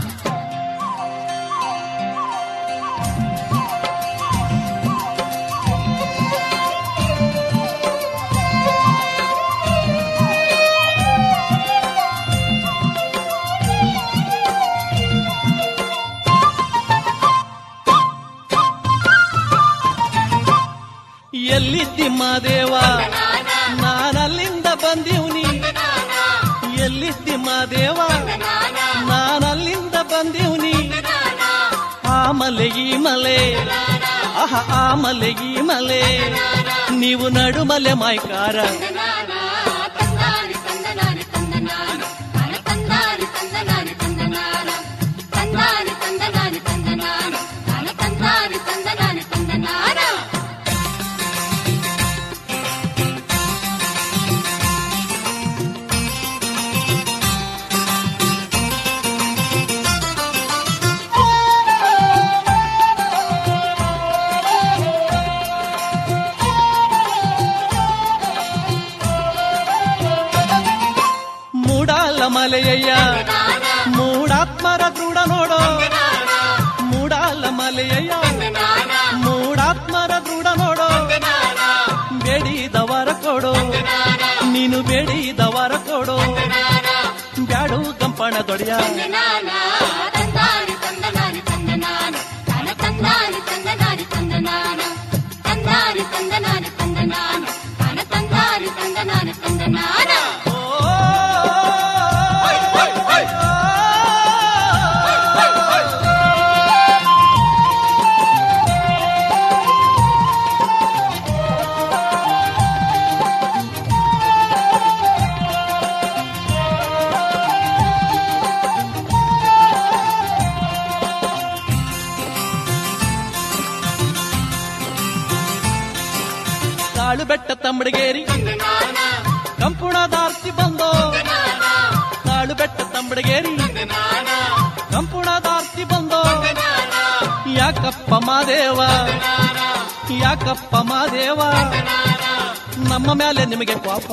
M: ಎಲ್ಲಿದ್ದಿ ಮಾದೇವ ನಾನಲ್ಲಿಂದ ಬಂದಿವ್ನಿ ಎಲ್ಲಿದ್ದಿ ಮಾದೇವ ನಾನಲ್ಲಿಂದ ಬಂದಿವ್ನಿ ಆ ಮಲೆ ಈ ಮಲೆ ಆಹ ಆ ಮಲೆ ಈ ಮಲೆ ನೀವು ನಡುಮಲೆ ಮಾಯ್ಕಾರ
E: ತಂದಾನಿ ತಂದನಾನಿ ತಂದನಾನ ತಾನ ತಂದಾನಿ ತಂದನಾನಿ ತಂದನಾನ ತಂದಾನಿ ತಂದನಾನಿ ತಂದನಾನ ತಾನ ತಂದಾನಿ ತಂದನಾನಿ ತಂದನಾನ
M: ಮೂಡಾಲ ಮಲೆಯಯ್ಯ ಮೂಡಾತ್ಮರ ದೃಢ ನೋಡೋ ಮೂಡಾಲ ಮಲೆಯಯ್ಯ ಮೂಡಾತ್ಮರ ದೃಢ ನೋಡೋ ಬೇಡಿದವರ ಕೊಡೋ ನೀನು ಬೇಡಿದವರ ಕೊಡೋ ಬ್ಯಾಡು ಗಂಪಣ ದೊಡೆಯ
E: ತಂದಾನಿ ತಂದನಾನಿ ತಂದನಾನ ತಾನ ತಂದಾನಿ ತಂದನಾನಿ ತಂದನಾನ ತಂದಾನಿ ತಂದನಾನಿ ತಂದನಾನ ತಾನ ತಂದಾನಿ ತಂದನಾನಿ ತಂದನಾನ
M: ತಾಳು ಬೆಟ್ಟ ತಂಬಡಗೇರಿ ಕಂಪುಣದಾರ್ತಿ ಬಂದೋ ತಾಳು ಬೆಟ್ಟ ತಂಬಡಗೇರಿ ಕಂಪುಣದಾರ್ತಿ ಬಂದೋ ಯಾಕಪ್ಪ ಮಾದೇವ ಯಾಕಪ್ಪ ಮಾದೇವ ನಮ್ಮ ಮೇಲೆ ನಿಮಗೆ ಕೋಪ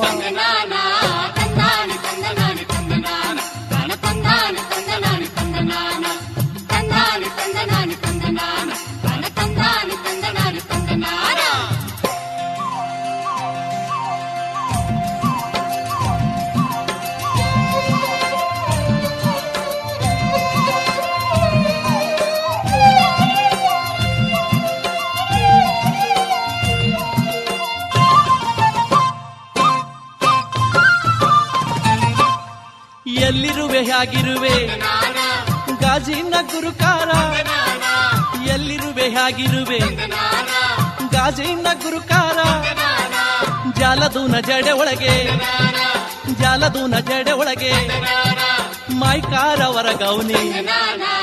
M: ಎಲ್ಲಿರುವೆ ಹೇಗಿರುವೆ ಗಾಜಿನ ಗುರುಕಾರ ಎಲ್ಲಿರುವೆ ಹೇಗಿರುವೆ ಗಾಜಿನ ಗುರುಕಾರ ಜಾಲದೂನ ಜಡೆ ಒಳಗೆ ಜಾಲದೂನ ಜಡೆ ಒಳಗೆ ಮೈಕಾರವರ ಗೌನಿ